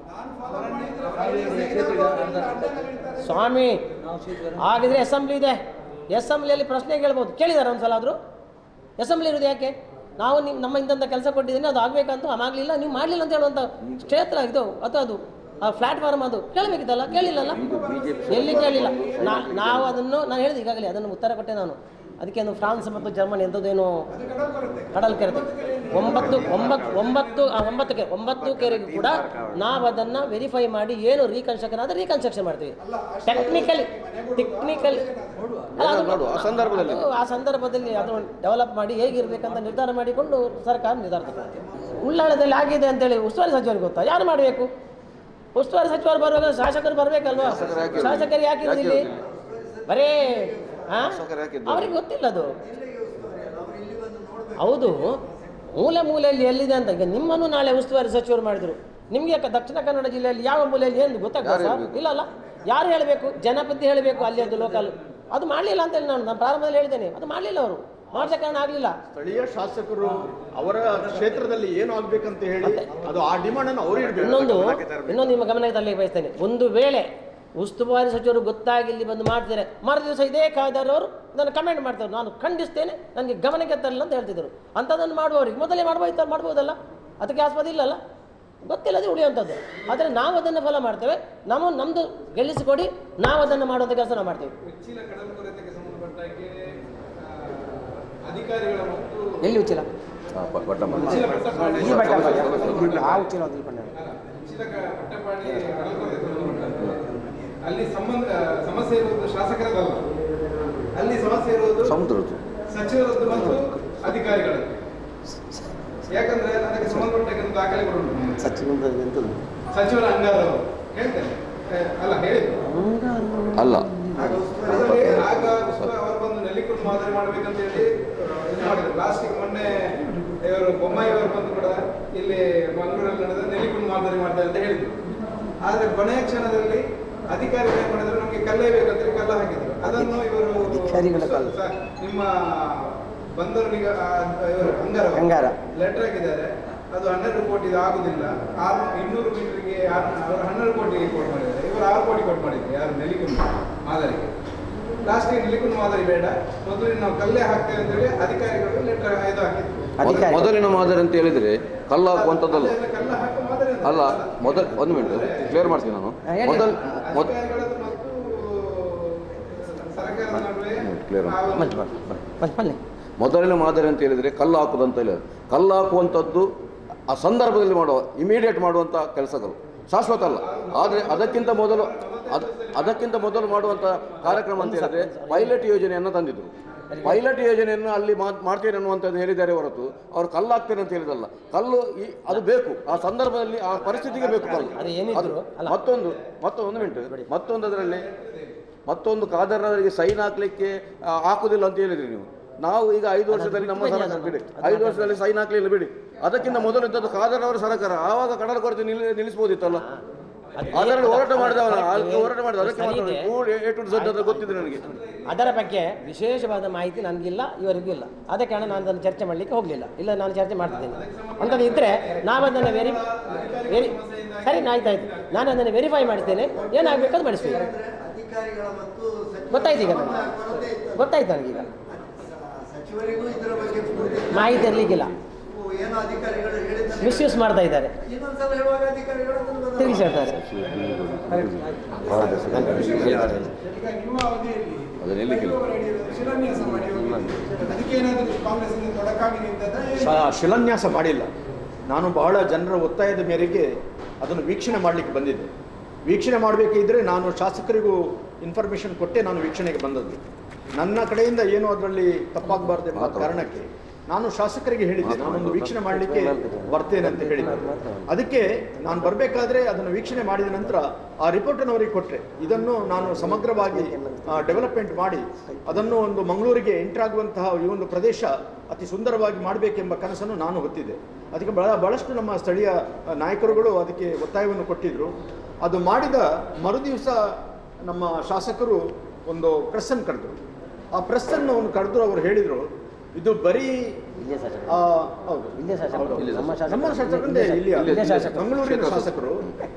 ಸ್ವಾಮಿ ಹಾಗಿದ್ರೆ ಅಸೆಂಬ್ಲಿ ಇದೆ ಅಸೆಂಬ್ಲಿಯಲ್ಲಿ ಪ್ರಶ್ನೆ ಕೇಳ್ಬೋದು ಕೇಳಿದಾರೆ ಒಂದ್ಸಲ ಆದರೂ ಅಸೆಂಬ್ಲಿ ಇರೋದು ಯಾಕೆ ನಾವು ನಿಮ್ ನಮ್ಮ ಇಂಥ ಕೆಲಸ ಕೊಟ್ಟಿದ್ದೀನಿ ಅದು ಆಗಬೇಕಂತ ಆಗಲಿಲ್ಲ ನೀವು ಮಾಡಲಿಲ್ಲ ಅಂತ ಹೇಳುವಂಥ ಕ್ಷೇತ್ರ ಇದು ಅಥವಾ ಅದು ಆ ಪ್ಲಾಟ್ಫಾರ್ಮ್ ಅದು ಕೇಳಬೇಕಿತ್ತಲ್ಲ ಕೇಳಿಲ್ಲಲ್ಲ ಎಲ್ಲಿ ಕೇಳಿಲ್ಲ ನಾ ನಾವು ಅದನ್ನು ನಾನು ಹೇಳಿದೆ ಈಗಾಗಲೇ ಅದನ್ನು ಉತ್ತರ ಕೊಟ್ಟೆ ನಾನು ಅದಕ್ಕೆ ಒಂದು ಫ್ರಾನ್ಸ್ ಮತ್ತು ಜರ್ಮನಿ ಎಂಥದ್ದೇನು ಕಡಲ್ ಕೆರೆ ಒಂಬತ್ತು ಒಂಬತ್ತು ಒಂಬತ್ತು ಆ, ಒಂಬತ್ತು ಕೆರೆ ಒಂಬತ್ತು ಕೆರೆಗೂ ಕೂಡ ನಾವು ಅದನ್ನು ವೆರಿಫೈ ಮಾಡಿ ಏನು ರೀಕನ್ಸ್ಟ್ರಕ್ಷನ್ ಆದರೆ ರೀಕನ್ಸ್ಟ್ರಕ್ಷನ್ ಮಾಡ್ತೀವಿ ಟೆಕ್ನಿಕಲಿ ಟೆಕ್ನಿಕಲ್ ಆ ಸಂದರ್ಭದಲ್ಲಿ ಆ ಸಂದರ್ಭದಲ್ಲಿ ಅದನ್ನು ಡೆವಲಪ್ ಮಾಡಿ ಹೇಗಿರ್ಬೇಕಂತ ನಿರ್ಧಾರ ಮಾಡಿಕೊಂಡು ಸರ್ಕಾರ ನಿರ್ಧಾರ ತಗೊಳ್ಳುತ್ತೆ ಉಳ್ಳಾಳದಲ್ಲಿ ಆಗಿದೆ ಅಂತೇಳಿ ಉಸ್ತುವಾರಿ ಸಚಿವರಿಗೆ ಗೊತ್ತಾ ಯಾರು ಮಾಡಬೇಕು ಉಸ್ತುವಾರಿ ಸಚಿವರು ಬರುವಾಗ ಶಾಸಕರು ಬರಬೇಕಲ್ವಾ ಶಾಸಕರು ಯಾಕೆ ಇಲ್ಲಿ ಬರೇ ಆ? ಅವ್ರಿಗೆ ಗೊತ್ತಿಲ್ಲ ಅದು ಹೌದು ಮೂಲೆ ಮೂಲೆಯಲ್ಲಿ ಎಲ್ಲಿದೆ ಅಂತ ಈಗ ನಿಮ್ಮನ್ನು ನಾಳೆ ಉಸ್ತುವಾರಿ ಸಚಿವರು ಮಾಡಿದ್ರು ನಿಮಗೆ ಕ- ದಕ್ಷಿಣ ಕನ್ನಡ ಜಿಲ್ಲೆಯಲ್ಲಿ ಯಾವ ಮೂಲೆಯಲ್ಲಿ ಏನು ಗೊತ್ತಾಗ್ತದೆ ಸರ್ ಇಲ್ಲ ಅಲ್ಲ ಯಾರು ಹೇಳಬೇಕು ಜನಪತಿ ಹೇಳಬೇಕು ಅಲ್ಲಿ ಅದು ಲೋಕಲ್ ಅದು ಮಾಡಲಿಲ್ಲ ಅಂತೇಳಿ ನಾನು ನಾನು ಪ್ರಾರಂಭದಲ್ಲಿ ಹೇಳಿದ್ದೇನೆ ಅದು ಮಾಡಲಿಲ್ಲ ಅವರು ಮಾಡಿದ ಕಾರಣ ಆಗಲಿಲ್ಲ ಸ್ಥಳೀಯ ಶಾಸಕರು ಅವರ ಕ್ಷೇತ್ರದಲ್ಲಿ ಏನು ಆಗ್ಬೇಕಂತ ಹೇಳಿ ಅದು ಆ ಡಿಮಾಂಡ್ ಅನ್ನು ಅವರು ಇಡಬೇಕು ಇನ್ನೊಂದು ಇನ್ನೊಂದು ನಿಮ್ಮ ಗಮನಕ್ಕೆ ತರಲಿಕ್ಕೆ ಬಯಸ್ತೇನೆ ಒಂದು ವೇಳೆ ಉಸ್ತುವಾರಿ ಸಚಿವರು ಗೊತ್ತಾಗಿ ಇಲ್ಲಿ ಬಂದು ಮಾಡ್ತಿದ್ದಾರೆ ಮರು ದಿವಸ ಇದೇ ಕಾಯ್ದಾರವರು ನಾನು ಕಮೆಂಟ್ ಮಾಡ್ತಾರೆ ನಾನು ಖಂಡಿಸ್ತೇನೆ ನನಗೆ ಗಮನಕ್ಕೆ ತರಲಿಲ್ಲ ಅಂತ ಹೇಳ್ತಿದ್ರು ಅಂಥದ್ದನ್ನು ಮಾಡುವವರಿಗೆ ಮೊದಲೇ ಮಾಡ್ಬೋಯ್ತಾರೆ ಮಾಡ್ಬೋದಲ್ಲ ಅದಕ್ಕೆ ಆಸ್ಪದ ಇಲ್ಲಲ್ಲ ಗೊತ್ತಿಲ್ಲದೆ ಉಳಿಯುವಂಥದ್ದು ಆದರೆ ನಾವು ಅದನ್ನು ಫಾಲೋ ಮಾಡ್ತೇವೆ ನಮ್ಮ ನಮ್ಮದು ಗೆಲ್ಲಿಸಿಕೊಡಿ ನಾವು ಅದನ್ನು ಮಾಡುವಂಥ ಕೆಲಸ ನಾವು ಮಾಡ್ತೇವೆ ಉಚ್ಚಿಲ ಕಡಲು ಕೊರೆತಕ್ಕೆ ಸಂಬಂಧಪಟ್ಟಾಗೆ ಆ, ಅಧಿಕಾರಿಗಳ ಮತ್ತು ಎಲ್ಲಿ ಉಚ್ಚಿಲ್ಲ ಉಚ್ಚಿಲ ಪಟ್ಟಪಾಡಿ ಈ ಬಟ್ಟೆ ಆ ಉಚ್ಚಿಲ ಒಂದು ಇಟ್ಕೊಂಡೆ. ಅಲ್ಲ, ಉಚ್ಚಿಲ ಕ- ಪಟ್ಟಪಾಡಿ ಕಡಲು ಕೊರೆತಕ್ಕೆ ಸಂಬಂಧಪಟ್ಟಾಗೆ ಅಲ್ಲಿ ಸಂಬಂಧ ಸಮಸ್ಯೆ ಇರುವುದು ಶಾಸಕರದಲ್ಲ ಅಲ್ಲಿ ಸಮಸ್ಯೆ ಇರುವುದು ಸಮುದ್ರದ್ದು ಸಚಿವರದ್ದು ಮತ್ತು ಅಧಿಕಾರಿಗಳದ್ದು ಯಾಕಂದ್ರೆ ಅದಕ್ಕೆ ಸಂಬಂಧಪಟ್ಟ ಕೆಲವು ದಾಖಲೆಗಳು ಉಂಟು ನಮ್ಮಲ್ಲಿ. ಸಚಿವರದ್ದು ಎಂತದ್ದು ಸಚಿವರ ಅಂಗಾರವರು ಹೇಳ್ತೇನೆ ಏ, ಅಲ್ಲ ಹೇಳಿದ್ರು ಅಲ್ಲ ಅದರಲ್ಲಿ ಆಗ ಉಸ್ಮಾ ಅವರು ಬಂದು ನೆಲ್ಲಿಕುಂಟು ಮಾದರಿ ಮಾಡ್ಬೇಕಂತ ಹೇಳಿ ಇದು ಮಾಡಿದ್ರು ಲಾಸ್ಟಿಗೆ ಮೊನ್ನೆ ಇವರು ಬೊಮ್ಮಾಯಿ ಅವರು ಬಂದು ಕೂಡ ಇಲ್ಲಿ ಮಂಗಳೂರಲ್ಲಿ ನಡೆದ ನೆಲ್ಲಿಕುಂಟು ಮಾದರಿ ಮಾಡ್ತಾರೆ ಅಂತ ಹೇಳಿದ್ರು ಆದ್ರೆ ಕೊನೆಯ ಕ್ಷಣದಲ್ಲಿ ಅಧಿಕಾರಿಗಳು ಏನ್ ಮಾಡಿದ್ರು ನಮಗೆ ಕಲ್ಲೇ ಬೇಕಂತ ಹೇಳಿ ಕಲ್ಲ ಹಾಕಿದ್ರು ಅದನ್ನು ಇವರು ಅಧಿಕಾರಿಗಳ ಕಲ್ಲು. ಸ- ನಿಮ್ಮ ಬಂದರು ನಿಗ ಇವರು ಅಂಗಾರ ಅಂಗಾರ. ಲೆಟರ್ ಹಾಕಿದ್ದಾರೆ ಅದು ಹನ್ನೆರಡು ಕೋಟಿ ಆಗುದಿಲ್ಲ ಆರು ಇನ್ನೂರು ಮೀಟರ್ಗೆ ಅವರು ಹನ್ನೆರಡು ಕೋಟಿಗೆ ಕೋಟ್ ಮಾಡಿದ್ದಾರೆ ಇವರು ಆರು ಕೋಟಿ ಕೋಟ್ ಮಾಡಿದ್ರು ಯಾರು ನೆಲಿಕುಂಡು ಮಾದರಿಗೆ ಲಾಸ್ಟಿಗೆ ನೆಲಿಕುಂಡು ಮಾದರಿ ಬೇಡ ಮೊದಲು ನಾವು ಕಲ್ಲೇ ಹಾಕ್ತೇವೆ ಅಂತ ಹೇಳಿ ಅಧಿಕಾರಿಗಳು ಲೆಟರ್ ಇದು ಹಾಕಿದ್ರು ಮೊದ- ಮೊದಲಿನ ಮಾದರಿ ಅಂತ ಹೇಳಿದ್ರೆ ಕಲ್ಲು ಹಾಕುವಂಥದ್ದಲ್ಲ ಅದೆಲ್ಲ ಕಲ್ಲ ಹಾಕೋ ಮಾದರಿ ಅಂತ ಅಲ್ಲ ಮೊದಲ ಒಂದು ಮಿನಿಟ್ ಕ್ಲಿಯರ್ ಮಾಡ್ತೀನಿ ನಾನು ಮೊದಲ ಮೊದ ಅಧಿಕಾರಿಗಳದ್ದು ಮತ್ತು ಸರ್ಕಾರದ ನಡುವೆ clear. ಆ ಒಂದು- ಬನ್ನಿ, ಬನ್ನಿ, ಬನ್ನಿ. ಬನ್ನಿ, ಬನ್ನಿ. ಮೊದಲಿನ ಮಾದರಿ ಅಂತ ಹೇಳಿದರೆ ಕಲ್ಲು ಹಾಕುದಂತ ಇಲ್ಲ ಕಲ್ಲು ಹಾಕುವಂಥದ್ದು ಆ ಸಂದರ್ಭದಲ್ಲಿ ಮಾಡುವ ಇಮಿಡಿಯೇಟ್ ಮಾಡುವಂಥ ಕೆಲಸಗಳು ಶಾಶ್ವತ ಅಲ್ಲ ಆದರೆ ಅದಕ್ಕಿಂತ ಮೊದಲು ಅದ್ ಅದಕ್ಕಿಂತ ಮೊದಲು ಮಾಡುವಂಥ ಕಾರ್ಯಕ್ರಮ ಅಂತ ಹೇಳಿದ್ರೆ ಪೈಲಟ್ ಯೋಜನೆಯನ್ನು ತಂದಿದ್ರು ಪೈಲಟ್ ಯೋಜನೆಯನ್ನು ಅಲ್ಲಿ ಮಾ- ಮಾಡ್ತೇನೆ ಅನ್ನುವಂಥದ್ದು ಹೇಳಿದ್ದಾರೆ ಹೊರತು ಅವ್ರು ಕಲ್ಲು ಹಾಕ್ತೇನೆ ಅಂತ ಹೇಳಿದಲ್ಲ ಕಲ್ಲು ಈ ಅದು ಬೇಕು ಆ ಸಂದರ್ಭದಲ್ಲಿ ಆ ಪರಿಸ್ಥಿತಿಗೆ ಬೇಕು ಕಲ್ಲು ಅದು ಏನಿದ್ರು, ಅದು ಅಲ್ಲ. ಮತ್ತೊಂದು ಮತ್ತೊಂದು ಮಿನಿಟ್ ಮತ್ತೊಂದು ಅದರಲ್ಲಿ ಮತ್ತೊಂದು ಖಾದರ್ನವರಿಗೆ ಸೈನ್ ಹಾಕ್ಲಿಕ್ಕೆ ಆ, ಹಾಕುದಿಲ್ಲ ಅಂತ ಹೇಳಿದ್ರಿ ನೀವು ನಾವು ಈಗ ಐದು ವರ್ಷದಲ್ಲಿ ನಮ್ಮ ಬಿಟ್ಟು ಸರ್ಕಾರ ಬನ್ನಿ ಬಿಡಿ ಅದನ್ನು. ಐದು ವರ್ಷದಲ್ಲಿ ಸೈನ್ ಹಾಕ್ಲಿಲ್ಲ ಬಿಡಿ ಅದಕ್ಕಿಂತ ಮೊದಲು ಇದ್ದದ್ದು ಖಾದರ್ ಅವರ ಸರ್ಕಾರ ಆವಾಗ ಕಡಲ ಕೊರತೆ ನಿಲ್ ನಿಲ್ಲಿಸಬಹುದಿತ್ತಲ್ಲ ಅದು- ಅದರಲ್ಲಿ ಹೋರಾಟ ಮಾಡಿದವನ ಅದು ಅದಕ್ಕೆ ಹೋರಾಟ ಮಾಡಿದ ಅದಕ್ಕೆ ಸರಿ ಮಾತ್ರ ಇದೆ. ಕೂಡ್ ಎ ಟು ಝಡ್ ಅಂತ ಗೊತ್ತಿದೆ ನನಗೆ ಅದರ ಬಗ್ಗೆ ವಿಶೇಷವಾದ ಮಾಹಿತಿ ನನಗಿಲ್ಲ ಇವರಿಗೂ ಇಲ್ಲ ಅದೇ ಕಾರಣ ನಾನು ಅದನ್ನು ಚರ್ಚೆ ಮಾಡಲಿಕ್ಕೆ ಹೋಗಲಿಲ್ಲ ಇಲ್ಲ ನಾನು ಚರ್ಚೆ ಮಾಡ್ತಿದ್ದೇನೆ ಅಂಥದ್ದು ಇದ್ದರೆ ನಾವು ಅದನ್ನು ವೆರಿ ವೆರಿ ಸರಿ ಆಯ್ತಾಯ್ತು ನಾನು ಅದನ್ನು ವೆರಿಫೈ ಮಾಡ್ತೇನೆ ಏನಾಗಬೇಕದು ಮಾಡಿಸ್ತೀವಿ ಅಂದ್ರೆ ಅಧಿಕಾರಿಗಳ ಮತ್ತು ಸಚಿವರ ಗೊತ್ತಾಯ್ತು ಈಗ ನನಗೆ. ಕೊರತೆ ಇತ್ತು. ಗೊತ್ತಾಯ್ತು ನನಗೀಗ ಸಚಿವರಿಗೂ ಇದರ ಬಗ್ಗೆ ಪೂರ್ತಿ ಮಾಹಿತಿ ಇರಲಿಕ್ಕಿಲ್ಲ ಏನು ಅಧಿಕಾರಿಗಳು ಹೇಳಿದ್ದಾರೆ ಮಿಸ್ಯೂಸ್ ಮಾಡ್ತಾ ಇದ್ದಾರೆ ಇನ್ನೊಂದ್ಸಲ ಹೇಳುವಾಗ ಅಧಿಕಾರಿಗಳು ಅದನ್ನು ಬದಲಾವಣೆ ತಿರುಗಿಸಿ ಹೇಳ್ತಾರೆ ಈಗ ನಿಮ್ಮ ಅವಧಿಯಲ್ಲಿ ಅದನ್ನ ಎಲ್ಲಿಕ್ಕಿಲ್ಲ. ಕೈಗೊಳ್ಳುವ ನಡೆಯುವುದು ಶಿಲಾನ್ಯಾಸ ಮಾಡಿ ಹೋಗಿ ಅದಕ್ಕೆ ಏನಾದರೂ ಕಾಂಗ್ರೆಸ್ಸಿಂದ ತೊಡಕಾಗಿ ನಿಂತದ ಶ- ಶಿಲಾನ್ಯಾಸ ಮಾಡಿಲ್ಲ ನಾನು ಬಹಳ ಜನರ ಒತ್ತಾಯದ ಮೇರೆಗೆ ಅದನ್ನು ವೀಕ್ಷಣೆ ಮಾಡಲಿಕ್ಕೆ ಬಂದಿದ್ದೆ ವೀಕ್ಷಣೆ ಮಾಡಬೇಕಿದ್ರೆ ನಾನು ಶಾಸಕರಿಗೂ ಇನ್ಫಾರ್ಮೇಷನ್ ಕೊಟ್ಟೆ ನಾನು ವೀಕ್ಷಣೆಗೆ ಬಂದದ್ದು ನನ್ನ ಕಡೆಯಿಂದ ಏನು ಅದರಲ್ಲಿ ತಪ್ಪಾಗಬಾರ್ದು ಎಂಬ ಕಾರಣಕ್ಕೆ ನಾನು ಶಾಸಕರಿಗೆ ಹೇಳಿದ್ದೆ ನಾನೊಂದು ವೀಕ್ಷಣೆ ಮಾಡಲಿಕ್ಕೆ ಬರ್ತೇನೆ ಅಂತ ಹೇಳಿದ್ದೆ ಅದಕ್ಕೆ ನಾನು ಬರಬೇಕಾದ್ರೆ ಅದನ್ನು ವೀಕ್ಷಣೆ ಮಾಡಿದ ನಂತರ ಆ ರಿಪೋರ್ಟನ್ನು ಅವರಿಗೆ ಕೊಟ್ಟರೆ ಇದನ್ನು ನಾನು ಸಮಗ್ರವಾಗಿ ಡೆವಲಪ್ಮೆಂಟ್ ಮಾಡಿ ಅದನ್ನು ಒಂದು ಮಂಗಳೂರಿಗೆ ಎಂಟ್ರಾಗುವಂತಹ ಈ ಒಂದು ಪ್ರದೇಶ ಅತಿ ಸುಂದರವಾಗಿ ಮಾಡಬೇಕೆಂಬ ಕನಸನ್ನು ನಾನು ಹೊತ್ತಿದ್ದೆ ಅದಕ್ಕೆ ಬಹಳ ಬಹಳಷ್ಟು ನಮ್ಮ ಸ್ಥಳೀಯ ಆ, ನಾಯಕರುಗಳು ಅದಕ್ಕೆ ಒತ್ತಾಯವನ್ನು ಕೊಟ್ಟಿದ್ದರು ಅದು ಮಾಡಿದ ಮರುದಿವಸ ನಮ್ಮ ಶಾಸಕರು ಒಂದು ಪ್ರೆಸ್ಸನ್ನು ಕರೆದರು ಆ ಪ್ರೆಸ್ಸನ್ನು ಒಂದು ಕರೆದು ಅವರು ಹೇಳಿದರು ಇದು ಬರೀ ಇಲ್ಲೇ ಶಾಸಕ. ಆ, ಹೌದು ಇಲ್ಲೇ ಶಾಸಕ. ಹೌದು. ನಮ್ಮ ಶಾಸಕ. ನಮ್ಮ ಶಾಸಕರಂದೇ ಇಲ್ಲಿ ಇಲ್ಲೇ ಶಾಸಕ. ಮಂಗಳೂರಿನ ಶಾಸಕರು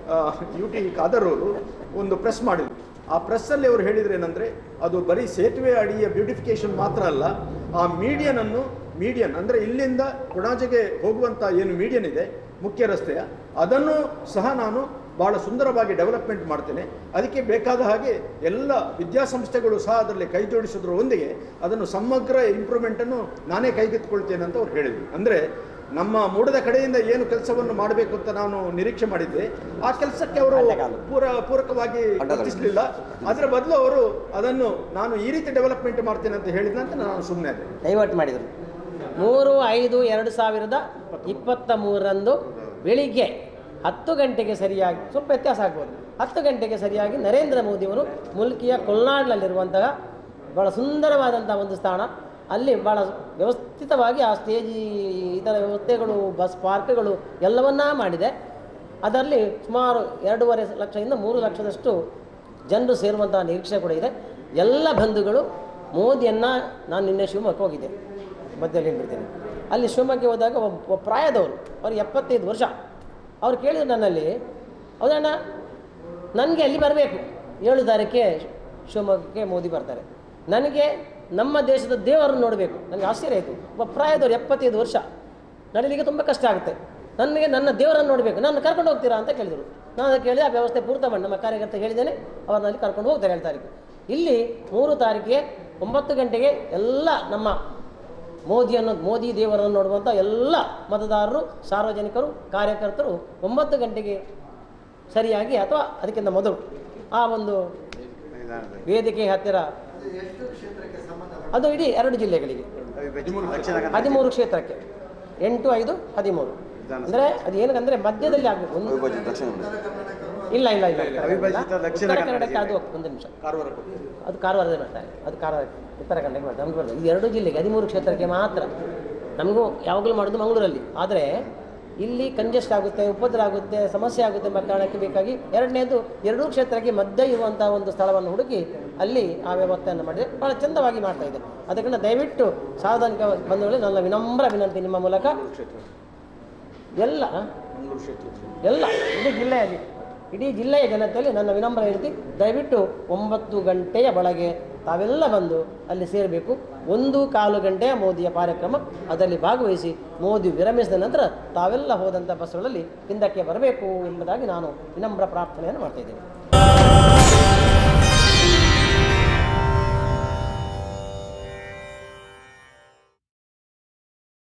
ಯು ಟಿ ಖಾದರ್ ಅವರು ಒಂದು ಪ್ರೆಸ್ ಮಾಡಿದ್ರು ಆ ಪ್ರೆಸ್ಸಲ್ಲಿ ಅವರು ಹೇಳಿದ್ರು ಏನಂದ್ರೆ ಅದು ಬರೀ ಸೇತುವೆ ಅಡಿಯ ಬ್ಯೂಟಿಫಿಕೇಶನ್ ಮಾತ್ರ ಅಲ್ಲ ಆ ಮೀಡಿಯನ್ ಅನ್ನು ಮೀಡಿಯನ್ ಅಂದ್ರೆ ಇಲ್ಲಿಂದ ಕೊಣಾಜೆಗೆ ಹೋಗುವಂತ ಏನು ಮೀಡಿಯನ್ ಇದೆ ಮುಖ್ಯ ರಸ್ತೆಯ ಅದನ್ನು ಸಹ ನಾನು ಬಹಳ ಸುಂದರವಾಗಿ ಡೆವಲಪ್ಮೆಂಟ್ ಮಾಡ್ತೇನೆ ಅದಕ್ಕೆ ಬೇಕಾದ ಹಾಗೆ ಎಲ್ಲ ವಿದ್ಯಾಸಂಸ್ಥೆಗಳು ಸಹ ಅದರಲ್ಲಿ ಕೈ ಜೋಡಿಸೋದ್ರೊಂದಿಗೆ ಅದನ್ನು ಸಮಗ್ರ ಇಂಪ್ರೂವ್ಮೆಂಟನ್ನು ನಾನೇ ಕೈಗೆತ್ತಿಕೊಳ್ತೇನೆ ಅಂತ ಅವ್ರು ಹೇಳಿದರು ಅಂದರೆ ನಮ್ಮ ಮೂಡದ ಕಡೆಯಿಂದ ಏನು ಕೆಲಸವನ್ನು ಮಾಡಬೇಕು ಅಂತ ನಾನು ನಿರೀಕ್ಷೆ ಮಾಡಿದ್ದೆ ಆ ಕೆಲಸಕ್ಕೆ ಅವರು ಅಡ್ಡಗಾಲು. ಪೂರ ಪೂರಕವಾಗಿ ವರ್ತಿಸಲಿಲ್ಲ ಅದರ ಬದಲು ಅವರು ಅದನ್ನು ನಾನು ಈ ರೀತಿ ಡೆವಲಪ್ಮೆಂಟ್ ಮಾಡ್ತೇನೆ ಅಂತ ಹೇಳಿದಂತೆ ನಾನು ಸುಮ್ಮನೆ ಅದೇ ಡೈವರ್ಟ್ ಮಾಡಿದರು ಮೂರು ಐದು ಎರಡು ಸಾವಿರದ ಇಪ್ಪತ್ತ ಮೂರರಂದು ಬೆಳಿಗ್ಗೆ ಹತ್ತು ಗಂಟೆಗೆ ಸರಿಯಾಗಿ ಸ್ವಲ್ಪ ವ್ಯತ್ಯಾಸ ಆಗ್ಬೋದು ಹತ್ತು ಗಂಟೆಗೆ ಸರಿಯಾಗಿ ನರೇಂದ್ರ ಮೋದಿಯವರು ಮುಲ್ಕಿಯ ಕೊಲ್ನಾಡ್ನಲ್ಲಿರುವಂತಹ ಭಾಳ ಸುಂದರವಾದಂಥ ಒಂದು ಸ್ಥಾನ ಅಲ್ಲಿ ಭಾಳ ವ್ಯವಸ್ಥಿತವಾಗಿ ಆ ಸ್ಟೇಜ್ ಇತರ ವ್ಯವಸ್ಥೆಗಳು ಬಸ್ ಪಾರ್ಕ್ಗಳು ಎಲ್ಲವನ್ನ ಮಾಡಿದೆ ಅದರಲ್ಲಿ ಸುಮಾರು ಎರಡೂವರೆ ಲಕ್ಷದಿಂದ ಮೂರು ಲಕ್ಷದಷ್ಟು ಜನರು ಸೇರುವಂತಹ ನಿರೀಕ್ಷೆ ಕೂಡ ಇದೆ ಎಲ್ಲ ಬಂಧುಗಳು ಮೋದಿಯನ್ನು ನಾನು ನಿನ್ನೆ ಶಿವಮೊಗ್ಗ ಹೋಗಿದ್ದೆ ಮಧ್ಯದಲ್ಲಿ ಹೇಳ್ಬಿಡ್ತೇನೆ ಅಲ್ಲಿ ಶಿವಮೊಗ್ಗ ಹೋದಾಗ ಒಬ್ಬ ಒಬ್ಬ ಪ್ರಾಯದವರು ಅವ್ರಿಗೆ ಎಪ್ಪತ್ತೈದು ವರ್ಷ ಅವ್ರು ಕೇಳಿದ್ರು ನನ್ನಲ್ಲಿ ಹೌದಣ್ಣ ನನಗೆ ಅಲ್ಲಿ ಬರಬೇಕು ಏಳು ತಾರೀಕೆ ಶಿವಮೊಗ್ಗಕ್ಕೆ ಮೋದಿ ಬರ್ತಾರೆ ನನಗೆ ನಮ್ಮ ದೇಶದ ದೇವರನ್ನು ನೋಡಬೇಕು ನನಗೆ ಆಶ್ಚರ್ಯ ಆಯಿತು ಒಬ್ಬ ಪ್ರಾಯದವರು ಎಪ್ಪತ್ತೈದು ವರ್ಷ ನಡೀಲಿಕ್ಕೆ ತುಂಬ ಕಷ್ಟ ಆಗುತ್ತೆ ನನಗೆ ನನ್ನ ದೇವರನ್ನು ನೋಡಬೇಕು ನನ್ನ ಕರ್ಕೊಂಡು ಹೋಗ್ತೀರಾ ಅಂತ ಕೇಳಿದರು ನಾನು ಅದಕ್ಕೆ ಹೇಳಿದೆ ಆ ವ್ಯವಸ್ಥೆ ಪೂರ್ತ ಮಾಡಿ ನಮ್ಮ ಕಾರ್ಯಕರ್ತ ಹೇಳಿದ್ದೇನೆ ಅವ್ರನ್ನ ಅಲ್ಲಿ ಕರ್ಕೊಂಡು ಹೋಗ್ತಾರೆ ಎರಡು ತಾರೀಕು ಇಲ್ಲಿ ಮೂರು ತಾರೀಕಿಗೆ ಒಂಬತ್ತು ಗಂಟೆಗೆ ಎಲ್ಲ ನಮ್ಮ ಮೋದಿಯನ್ನು ಮೋದಿ ದೇವರನ್ನು ನೋಡುವಂಥ ಎಲ್ಲ ಮತದಾರರು ಸಾರ್ವಜನಿಕರು ಕಾರ್ಯಕರ್ತರು ಒಂಬತ್ತು ಗಂಟೆಗೆ ಸರಿಯಾಗಿ ಅಥವಾ ಅದಕ್ಕಿಂತ ಮೊದಲು ಆ ಒಂದು ವೇದಿಕೆ ಹತ್ತಿರ ಅದು ಎಷ್ಟು ಕ್ಷೇತ್ರಕ್ಕೆ ಸಂಬಂಧ ಅದು ಇಡೀ ಎರಡು ಜಿಲ್ಲೆಗಳಿಗೆ ಹದಿಮೂರು ಕ್ಷೇತ್ರಕ್ಕೆ ಎಂಟು ಐದು ಹದಿಮೂರು ಅಂದರೆ ಅದು ಏನಂದ್ರೆ ಮಧ್ಯದಲ್ಲಿ ಆಗಬೇಕು ಒಂದು ಅವಿಭಜಿತ ದಕ್ಷಿಣ ಕನ್ನಡ. ಉತ್ತರ ಕರ್ನಾಟಕ ಇಲ್ಲ ಇಲ್ಲ ಇಲ್ಲ ಇಲ್ಲ. ಅವಿಭಜಿತ ದಕ್ಷಿಣ ಉತ್ತರ ಕನ್ನಡ ಕನ್ನಡಕ್ಕೆ ಅದು ಒಂದು ನಿಮಿಷ ಕಾರವಾರ ಅದು ಕಾರವಾರದಲ್ಲಿ ಮಾಡ್ತಾರೆ ಅದು ಕಾರವಾರ ಉತ್ತರ ಕನ್ನಡಕ್ಕೆ ಮಾಡ್ತಾರೆ ನಮ್ಗೆ ಬರ್ತದೆ ಇದು ಎರಡು ಜಿಲ್ಲೆಗೆ ಹದಿಮೂರು ಕ್ಷೇತ್ರಕ್ಕೆ ಮಾತ್ರ ನಮಗೂ ಯಾವಾಗಲೂ ಮಾಡೋದು ಮಂಗಳೂರಲ್ಲಿ ಆದರೆ ಇಲ್ಲಿ ಕಂಜೆಸ್ಟ್ ಆಗುತ್ತೆ ಉಪದ್ರ ಆಗುತ್ತೆ ಸಮಸ್ಯೆ ಆಗುತ್ತೆ ಎಂಬ ಕಾರಣಕ್ಕೆ ಬೇಕಾಗಿ ಎರಡನೇದು ಎರಡೂ ಕ್ಷೇತ್ರಕ್ಕೆ ಮಧ್ಯೆ ಇರುವಂಥ ಒಂದು ಸ್ಥಳವನ್ನು ಹುಡುಕಿ ಅಲ್ಲಿ ಆ ವ್ಯವಸ್ಥೆಯನ್ನು ಮಾಡಿದರೆ ಭಾಳ ಚಂದವಾಗಿ ಮಾಡ್ತಾ ಇದೆ ಅದಕ್ಕಿಂತ ದಯವಿಟ್ಟು ಸಾರ್ವಜನಿಕ ಬಂಧುಗಳೇ ನನ್ನ ವಿನಮ್ರ ವಿನಂತಿ ನಿಮ್ಮ ಮೂಲಕ ಎಲ್ಲ ಎಲ್ಲ ಇಡೀ ಜಿಲ್ಲೆಯಲ್ಲಿ ಇಡೀ ಜಿಲ್ಲೆಯ ಜನತೆಯಲ್ಲಿ ನನ್ನ ವಿನಮ್ರ ವಿನಂತಿ ದಯವಿಟ್ಟು ಒಂಬತ್ತು ಗಂಟೆಯ ಒಳಗೆ ತಾವೆಲ್ಲ ಬಂದು ಅಲ್ಲಿ ಸೇರಬೇಕು ಒಂದು ಕಾಲು ಗಂಟೆಯ ಮೋದಿಯ ಕಾರ್ಯಕ್ರಮ ಅದರಲ್ಲಿ ಭಾಗವಹಿಸಿ ಮೋದಿ ವಿರಮಿಸಿದ ನಂತರ ತಾವೆಲ್ಲ ಹೋದಂಥ ಬಸ್ಸುಗಳಲ್ಲಿ ಹಿಂದಕ್ಕೆ ಬರಬೇಕು ಎಂಬುದಾಗಿ ನಾನು ವಿನಮ್ರ ಪ್ರಾರ್ಥನೆಯನ್ನು ಮಾಡ್ತಾ ಇದ್ದೇನೆ